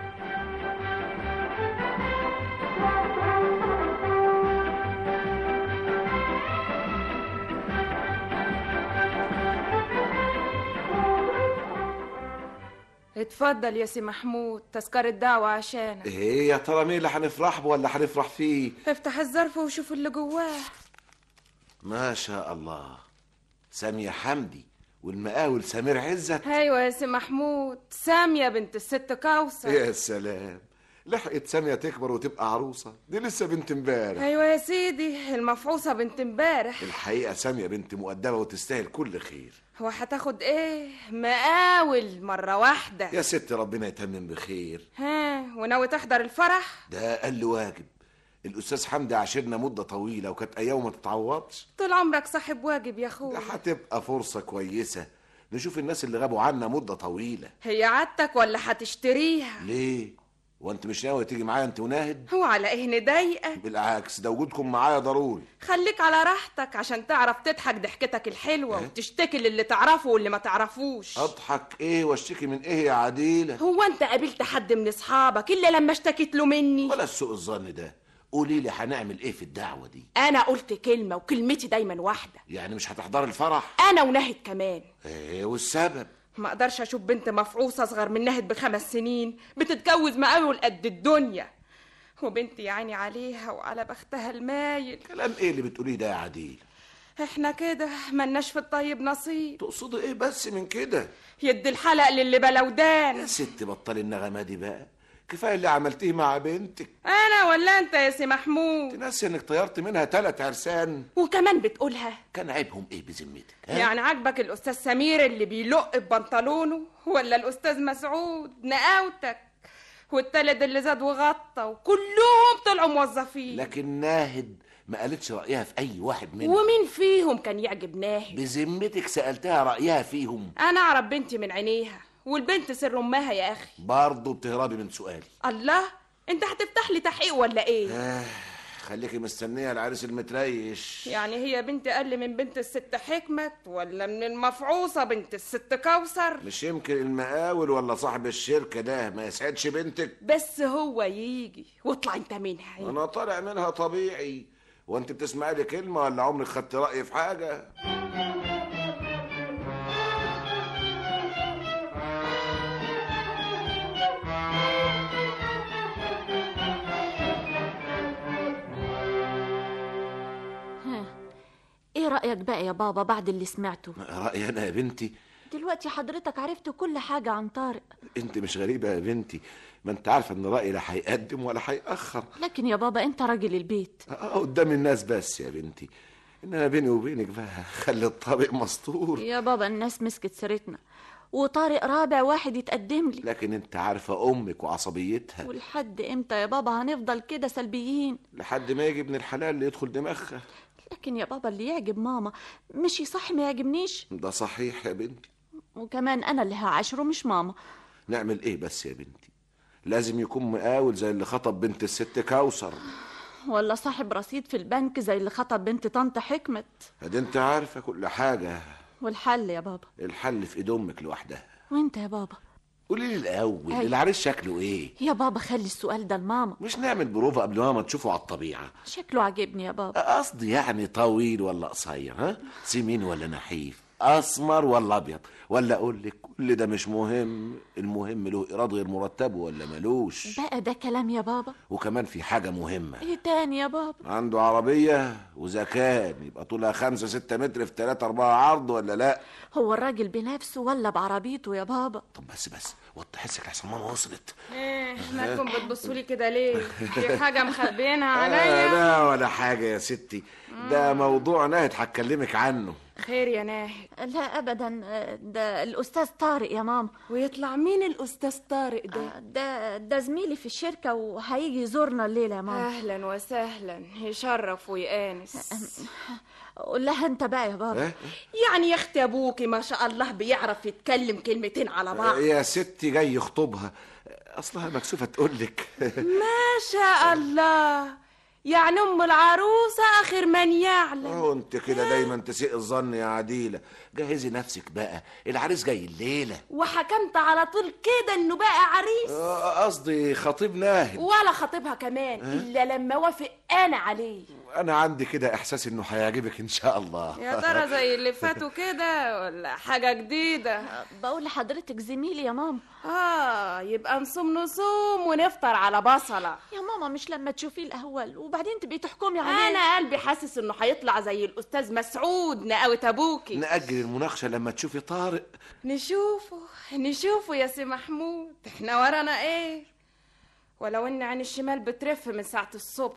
اتفضل يا سي محمود تذكرة دعوة عشانك ايه يا ترى مين اللي هنفرح به ولا هنفرح فيه افتح الظرف وشوف اللي جواه ما شاء الله سامية حمدي والمقاول سمير عزت ايوه يا سي محمود سامية بنت الست كوثر يا سلام لحقت سامية تكبر وتبقى عروسة دي لسه بنت امبارح ايوه يا سيدي المفعوصة بنت امبارح الحقيقة سامية بنت مؤدبة وتستاهل كل خير هو هتاخد ايه مقاول مرة واحدة يا ست ربنا يتمم بخير ها وناوي تحضر الفرح ده أقل واجب الأستاذ حمدي عاشرنا مدة طويلة وكانت أيام ما تتعوضش طول عمرك صاحب واجب يا اخويا ده هتبقى فرصة كويسة نشوف الناس اللي غابوا عنا مدة طويلة هي عادتك ولا هتشتريها ليه؟ وانت مش ناوي تيجي معايا انت وناهد؟ هو على ايه نضايقك بالعكس ده وجودكم معايا ضروري خليك على راحتك عشان تعرف تضحك ضحكتك الحلوة وتشتكي للي تعرفه واللي ما تعرفوش اضحك ايه واشتكي من ايه يا عديلة؟ هو انت قابلت حد من اصحابك الا لما اشتكيت له مني ولا سوء الظن ده قولي لي هنعمل ايه في الدعوة دي؟ انا قلت كلمة وكلمتي دايما واحدة يعني مش هتحضر الفرح؟ انا ونهد كمان ايه والسبب؟ ما اقدرش اشوف بنت مفعوصة اصغر من نهد بخمس سنين بتتجوز مقاول قد الدنيا وبنتي يا عيني عليها وعلى بختها المايل كلام ايه اللي بتقوليه ده يا عديل؟ احنا كده ملناش في الطيب نصيب تقصدي ايه بس من كده؟ يدي الحلق للي بلودان يا ست بطلي النغمة دي بقى كفايه اللي عملتيه مع بنتك انا ولا انت يا سي محمود ناسي انك طيرت منها ثلاث عرسان وكمان بتقولها كان عيبهم ايه بذمتك ها؟ يعني عاجبك الاستاذ سمير اللي بيلق ببنطلونه ولا الاستاذ مسعود نقاوتك والتالت اللي زاد وغطى وكلهم طلعوا موظفين لكن ناهد ما قالتش رايها في اي واحد منهم ومين فيهم كان يعجب ناهد بذمتك سالتها رايها فيهم انا اعرف بنتي من عينيها والبنت سر امها يا اخي برضه بتهربي من سؤالي الله انت هتفتح لي تحقيق ولا ايه آه خليكي مستنيه العريس المتريش يعني هي بنت اقل من بنت الست حكمت ولا من المفعوصه بنت الست كوثر مش يمكن المقاول ولا صاحب الشركه ده ما يسعدش بنتك بس هو يجي واطلع انت منها انا طالع منها طبيعي وانت بتسمعي لي كلمه ولا عمرك خدت رايي في حاجه ها. ايه رأيك بقى يا بابا بعد اللي سمعته رايي انا يا بنتي دلوقتي حضرتك عرفت كل حاجة عن طارق انت مش غريبه يا بنتي ما انت عارفه ان رايي لا هيقدم ولا هيأخر لكن يا بابا انت راجل البيت اه قدام الناس بس يا بنتي انما بيني وبينك بقى خلي الطابق مسطور يا بابا الناس مسكت سيرتنا وطارق رابع واحد يتقدم لي لكن انت عارفه امك وعصبيتها ولحد امتى يا بابا هنفضل كده سلبيين لحد ما يجي ابن الحلال اللي يدخل دماغها لكن يا بابا اللي يعجب ماما مش يصح ما يعجبنيش ده صحيح يا بنتي وكمان انا اللي هعاشره مش ماما نعمل ايه بس يا بنتي لازم يكون مقاول زي اللي خطب بنت الست كوثر ولا صاحب رصيد في البنك زي اللي خطب بنت طنط حكمت ادي انت عارفه كل حاجه والحل يا بابا الحل في ايد امك لوحدها وانت يا بابا قولي لي الاول أيوة. العريس شكله ايه يا بابا خلي السؤال ده لماما مش نعمل بروفه قبل ما تشوفه على الطبيعه شكله عاجبني يا بابا قصدي يعني طويل ولا قصير ها سمين ولا نحيف اسمر ولا ابيض ولا اقول لك كل ده مش مهم المهم له ايراد غير مرتبه ولا ملوش بقى ده كلام يا بابا وكمان في حاجه مهمه ايه تاني يا بابا عنده عربيه وزكان يبقى طولها خمسة ستة متر في تلاتة أربعة عرض ولا لا هو الراجل بنفسه ولا بعربيته يا بابا طب بس بس وطي حسك لحسن ماما وصلت ايه مالكم بتبصوا لي كده ليه في حاجه مخبينها آه عليا لا ولا حاجة يا ستي ده موضوع ناهد هتكلمك عنه خير يا ناهد لا ابدا ده الاستاذ طارق يا ماما ويطلع مين الاستاذ طارق ده ده ده زميلي في الشركه وهيجي يزورنا الليله يا ماما اهلا وسهلا يشرف ويانس قول لها انت بقى يا بابا يعني يا اختي ابوكي ما شاء الله بيعرف يتكلم كلمتين على بعض يا ستي جاي يخطبها أصلها مكسوفة تقولك ما شاء الله يعني ام العروسه اخر من يعلم أهو أنت كده دايما تسيء الظن يا عديلة جهزي نفسك بقى العريس جاي الليلة وحكمت على طول كده انه بقى عريس آه، قصدي خطيب ناهد ولا خطيبها كمان ها؟ الا لما وافق انا عليه أنا عندي كده إحساس إنه هيعجبك إن شاء الله يا ترى زي اللي فاتوا كده ولا حاجه جديده بقول لحضرتك زميلي يا ماما اه يبقى نصوم نصوم ونفطر على بصله يا ماما مش لما تشوفيه الاول وبعدين تبقي تحكمي عليه انا قلبي حاسس انه هيطلع زي الاستاذ مسعود نقاوة ابوكي نأجل المناقشة لما تشوفي طارق نشوفه نشوفه يا سي محمود احنا ورانا ايه ولو ان عين الشمال بترف من ساعة الصبح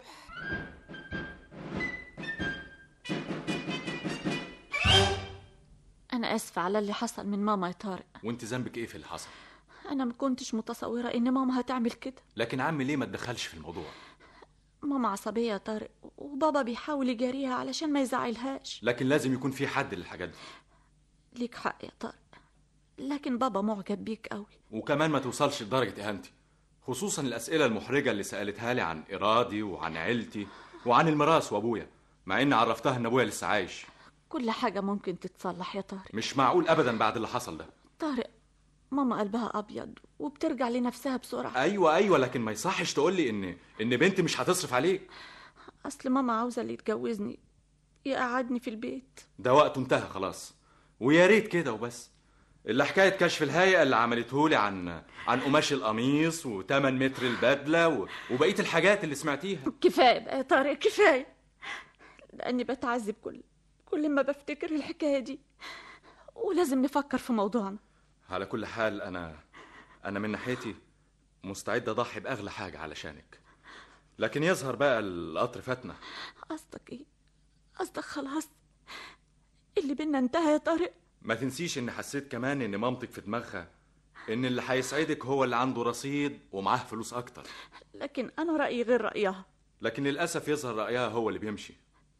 انا اسفه على اللي حصل من ماما يا طارق وانت ذنبك ايه في اللي حصل انا ما كنتش متصوره ان ماما هتعمل كده لكن عمي ليه ما تدخلش في الموضوع ماما عصبيه يا طارق وبابا بيحاول يجاريها علشان ما يزعلهاش لكن لازم يكون في حد للحاجات دي ليك حق يا طارق لكن بابا معجب بيك قوي وكمان ما توصلش لدرجه اهانتي خصوصا الاسئله المحرجه اللي سالتها لي عن ارادي وعن عيلتي وعن الميراث وابويا مع اني عرفتها ان ابويا لسه عايش كل حاجه ممكن تتصلح يا طارق مش معقول ابدا بعد اللي حصل ده طارق ماما قلبها ابيض وبترجع لنفسها بسرعه ايوه ايوه لكن ما يصحش تقول لي ان ان بنتي مش هتصرف عليك اصل ماما عاوزه اللي يتجوزني يقعدني في البيت ده وقته انتهى خلاص ويا ريت كده وبس اللي حكايه كشف الهيئه اللي عملته لي عن عن قماش القميص و8 متر البدله و... وبقيه الحاجات اللي سمعتيها كفايه بقى يا طارق كفايه لاني بتعذب كل كل ما بفتكر الحكايه دي ولازم نفكر في موضوعنا على كل حال انا انا من ناحيتي مستعد اضحي باغلى حاجه علشانك لكن يظهر بقى القطر فاتنا قصدك ايه قصدك خلاص اللي بينا انتهى يا طارق ما تنسيش ان حسيت كمان ان مامتك في دماغها ان اللي هيسعدك هو اللي عنده رصيد ومعاه فلوس اكتر لكن انا رايي غير رايها لكن للاسف يظهر رايها هو اللي بيمشي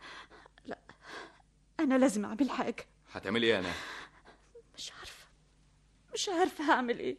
انا لازم اعمل حاجه هتعملي ايه انا مش عارفه مش عارفه هعمل ايه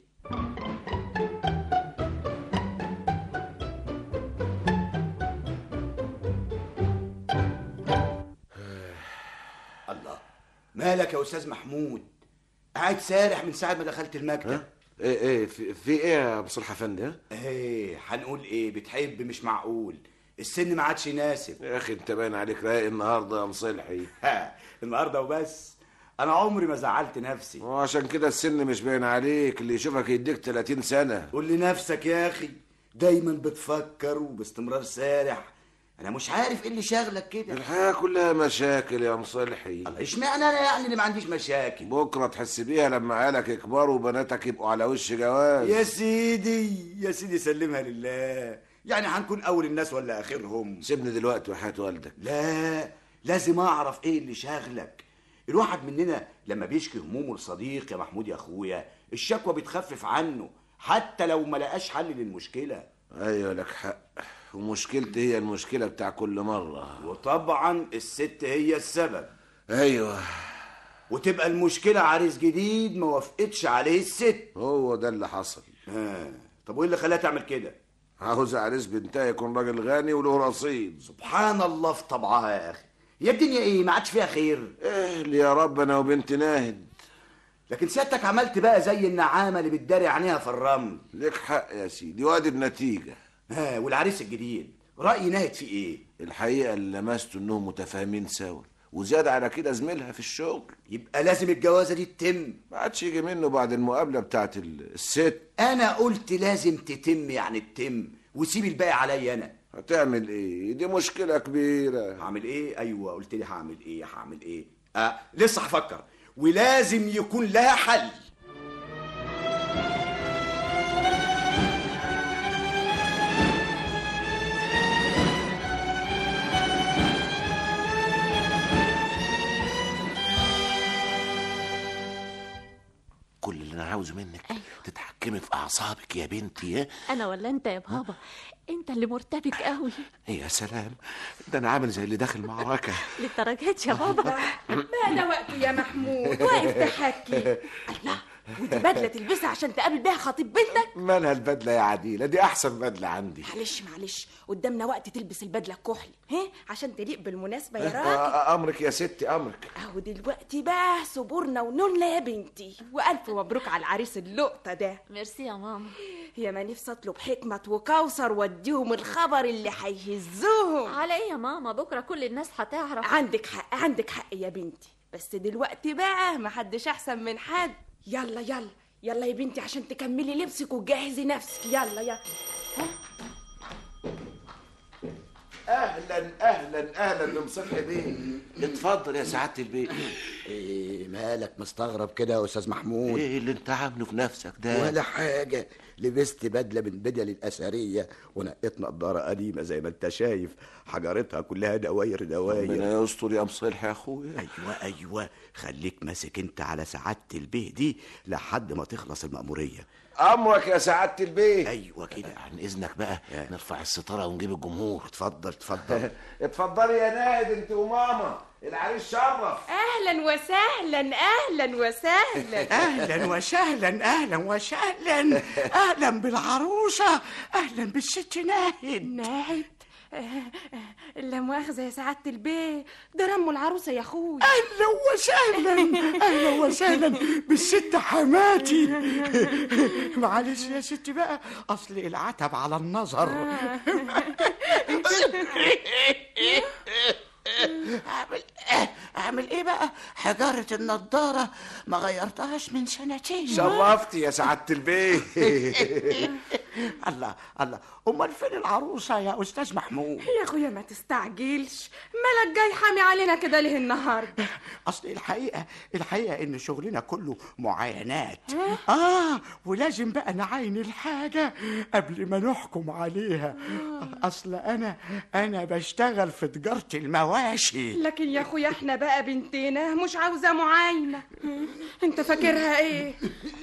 الله مالك يا استاذ محمود قاعد سارح من ساعه ما دخلت المكتب ايه ايه في, في ايه يا ابو صالح افندي ها؟ ايه هنقول ايه بتحب مش معقول السن ما عادش يناسب يا اخي انت باين عليك رايق النهارده يا مصلحي ها النهارده وبس انا عمري ما زعلت نفسي وعشان كده السن مش باين عليك اللي يشوفك يديك 30 سنه قول لنفسك يا اخي دايما بتفكر وباستمرار سارح انا مش عارف ايه اللي شاغلك كده الحياه كلها مشاكل يا مصلحي اشمعنى انا يعني اللي ما عنديش مشاكل بكره تحس بيها لما عيالك يكبروا وبناتك يبقوا على وش جواز يا سيدي يا سيدي سلمها لله يعني هنكون اول الناس ولا اخرهم سيبني دلوقتي وحياة والدك لا لازم اعرف ايه اللي شاغلك الواحد مننا لما بيشكي همومه لصديق يا محمود يا اخويا الشكوى بتخفف عنه حتى لو ما لقاش حل للمشكله ايوه لك حق ومشكلتي هي المشكله بتاع كل مره وطبعا الست هي السبب ايوه وتبقى المشكله عريس جديد ما وافقتش عليه الست هو ده اللي حصل آه. طب وايه اللي خلاها تعمل كده عاوز عريس بنتها يكون راجل غني وله رصيد سبحان الله في طبعها يا اخي هي الدنيا ايه ما عادش فيها خير ايه اللي يا رب انا وبنت ناهد لكن سيادتك عملت بقى زي النعامه اللي بتداري عينيها في الرمل لك حق يا سيدي وادي النتيجه ها والعريس الجديد راي ناهد في ايه الحقيقه اللي لمسته انهم متفاهمين سوا وزيادة على كده زميلها في الشغل يبقى لازم الجوازه دي تتم ما عادش يجي منه بعد المقابله بتاعت ال- الست انا قلت لازم تتم يعني تتم وسيب الباقي عليا انا هتعمل ايه دي مشكله كبيره هعمل ايه ايوه قلت لي هعمل ايه هعمل ايه آه لسه هفكر ولازم يكون لها حل كل اللي انا عاوزه منك تتحكمي في اعصابك يا بنتي ها؟ انا ولا انت يا بابا انت اللي مرتبك قوي يا سلام ده انا عامل زي اللي داخل معركه للدرجات يا بابا ما ده وقته يا محمود واقف تحكي الله ودي بدله تلبسها عشان تقابل بيها خطيب بنتك مالها البدله يا عديله دي احسن بدله عندي معلش معلش قدامنا وقت تلبس البدله الكحلي ها عشان تليق بالمناسبه يا راجل آه، امرك يا ستي امرك اهو دلوقتي بقى صبورنا ونولنا يا بنتي والف مبروك على العريس اللقطه ده ميرسي يا ماما يا ما نفسي اطلب حكمه وكوثر واديهم الخبر اللي هيهزهم على ايه يا ماما بكره كل الناس هتعرف عندك حق عندك حق يا بنتي بس دلوقتي بقى محدش احسن من حد يلا يلا يلا يا بنتي عشان تكملي لبسك وتجهزي نفسك يلا يلا اهلا اهلا اهلا بمصلحي بيه اتفضل يا سعاده البيت ايه مالك مستغرب كده يا استاذ محمود ايه اللي انت عامله في نفسك ده ولا حاجة لبست بدلة من بدل الأثرية ونقيت نضارة قديمة زي ما أنت شايف حجرتها كلها دواير دواير ربنا يستر يا مصلح يا اخويا أيوة أيوة خليك ماسك أنت على سعادة البيه دي لحد ما تخلص المأمورية امرك يا سعاده البيت أيوة كده عن اذنك بقى نرفع الستاره ونجيب الجمهور اتفضل اتفضل اتفضلي يا ناهد انت وماما العريس شرف اهلا وسهلا اهلا وسهلا اهلا وسهلا اهلا وسهلا اهلا بالعروسه اهلا بالست ناهد ناهد آه، آه، لا مؤاخذة يا سعادة البيه ده رموا العروسة يا اخوي اهلا وسهلا اهلا وسهلا بالست حماتي معلش يا ستي بقى اصل العتب على النظر اعمل اعمل ايه بقى حجارة النضارة ما غيرتهاش من سنتين شرفتي يا سعاده البيت الله الله امال فين العروسة يا استاذ محمود يا اخويا ما تستعجلش مالك جاي حامي علينا كده ليه النهارده اصل الحقيقه الحقيقه ان شغلنا كله معاينات اه ولازم بقى نعاين الحاجه قبل ما نحكم عليها اصل انا انا بشتغل في تجاره المواشي لكن يا اخويا احنا بقى بنتنا مش عاوزه معاينه انت فاكرها ايه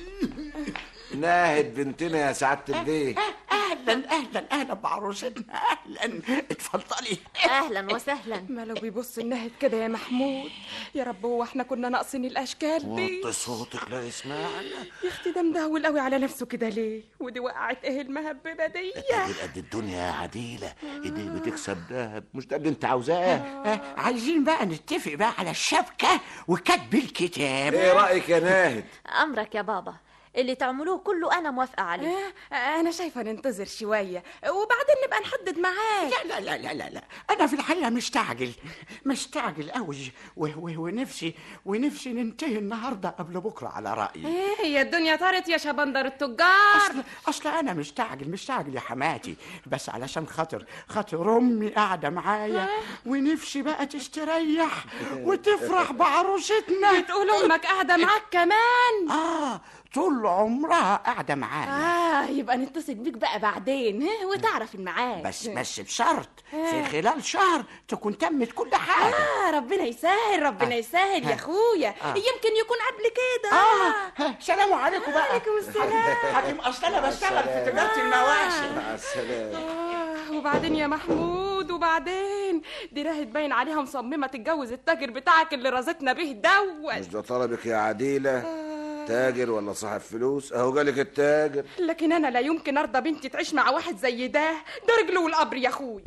ناهد بنتنا يا سعاده البيه اهلا اهلا اهلا بعروستنا اهلا اتفضلي اهلا وسهلا ما لو بيبص النهد كده يا محمود يا رب هو احنا كنا ناقصين الاشكال دي وطي صوتك لا يسمعنا يا اختي ده مدهول قوي على نفسه كده ليه ودي وقعت ايه المهببه دي الراجل قد الدنيا يا عديله ايديه بتكسب دهب مش ده اللي انت عاوزاه آه، عايزين بقى نتفق بقى على الشبكه وكتب الكتاب ايه رايك يا ناهد أمرك يا بابا اللي تعملوه كله أنا موافقة عليه آه، انا شايفه ننتظر شويه وبعدين نبقى نحدد معاك لا لا لا لا لا انا في الحقيقه مستعجل مستعجل قوي و- و- ونفسي ونفسي ننتهي النهارده قبل بكره على رايي ايه هي الدنيا طارت يا شبندر التجار اصل اصل انا مستعجل مستعجل يا حماتي بس علشان خاطر خاطر امي قاعده معايا ونفسي بقى تستريح وتفرح بعروستنا بتقول امك قاعده معاك كمان اه طول عمرها قاعده معايا اه يبقى نتصل بيك بقى بعدين ها، وتعرف الميعاد بس بس بشرط في خلال شهر تكون تمت كل حاجه اه ربنا يسهل ربنا يسهل يا آه. اخويا آه. يمكن يكون قبل كده اه ها، سلام عليكم بقى عليكم السلام حكيم اصل انا بشتغل في تجاره المواشي مع السلامه آه وبعدين يا محمود وبعدين دي راهد باين عليها مصممه تتجوز التاجر بتاعك اللي رازتنا به دوت مش ده طلبك يا عديله تاجر ولا صاحب فلوس اهو جالك التاجر لكن انا لا يمكن ارضى بنتي تعيش مع واحد زي ده ده رجله والقبر يا اخوي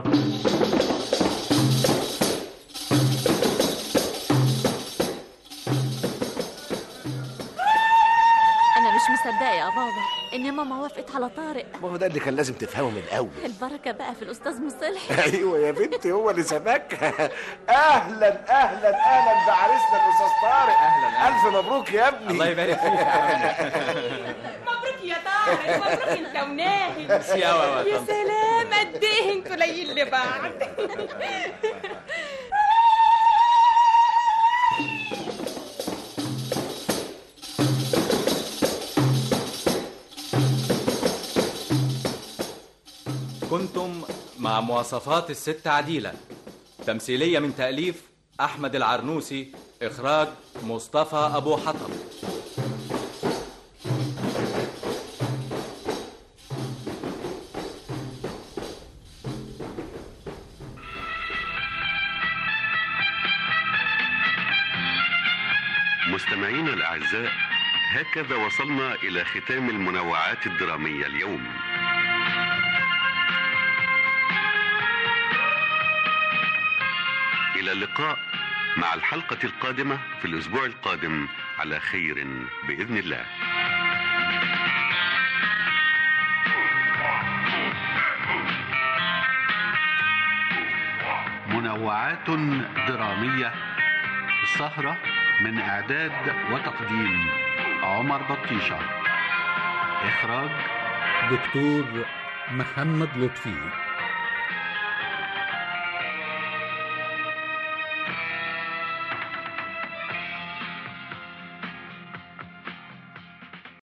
أنا مش مصدقة يا بابا إن ماما وافقت على طارق ما هو ده اللي كان لازم تفهمه من الاول البركة بقى في الأستاذ مصلح ايوه يا بنتي هو اللي سبكها اهلا اهلا اهلا بعريسنا الاستاذ طارق اهلا الف مبروك يا ابني الله يبارك فيك مبروك يا طارق مبروك انت وناهي ميرسي أوي أوي يا يا طنط. سلام قد ايه انتوا لايقين لبعض كنتم مع مواصفات الست عديلة تمثيلية من تأليف أحمد العرنوسي إخراج مصطفى أبو حطب مستمعينا الأعزاء هكذا وصلنا إلى ختام المنوعات الدرامية اليوم إلى اللقاء مع الحلقة القادمة في الأسبوع القادم على خير بإذن الله منوعات درامية السهرة من إعداد وتقديم عمر بطيشة إخراج دكتور محمد لطفي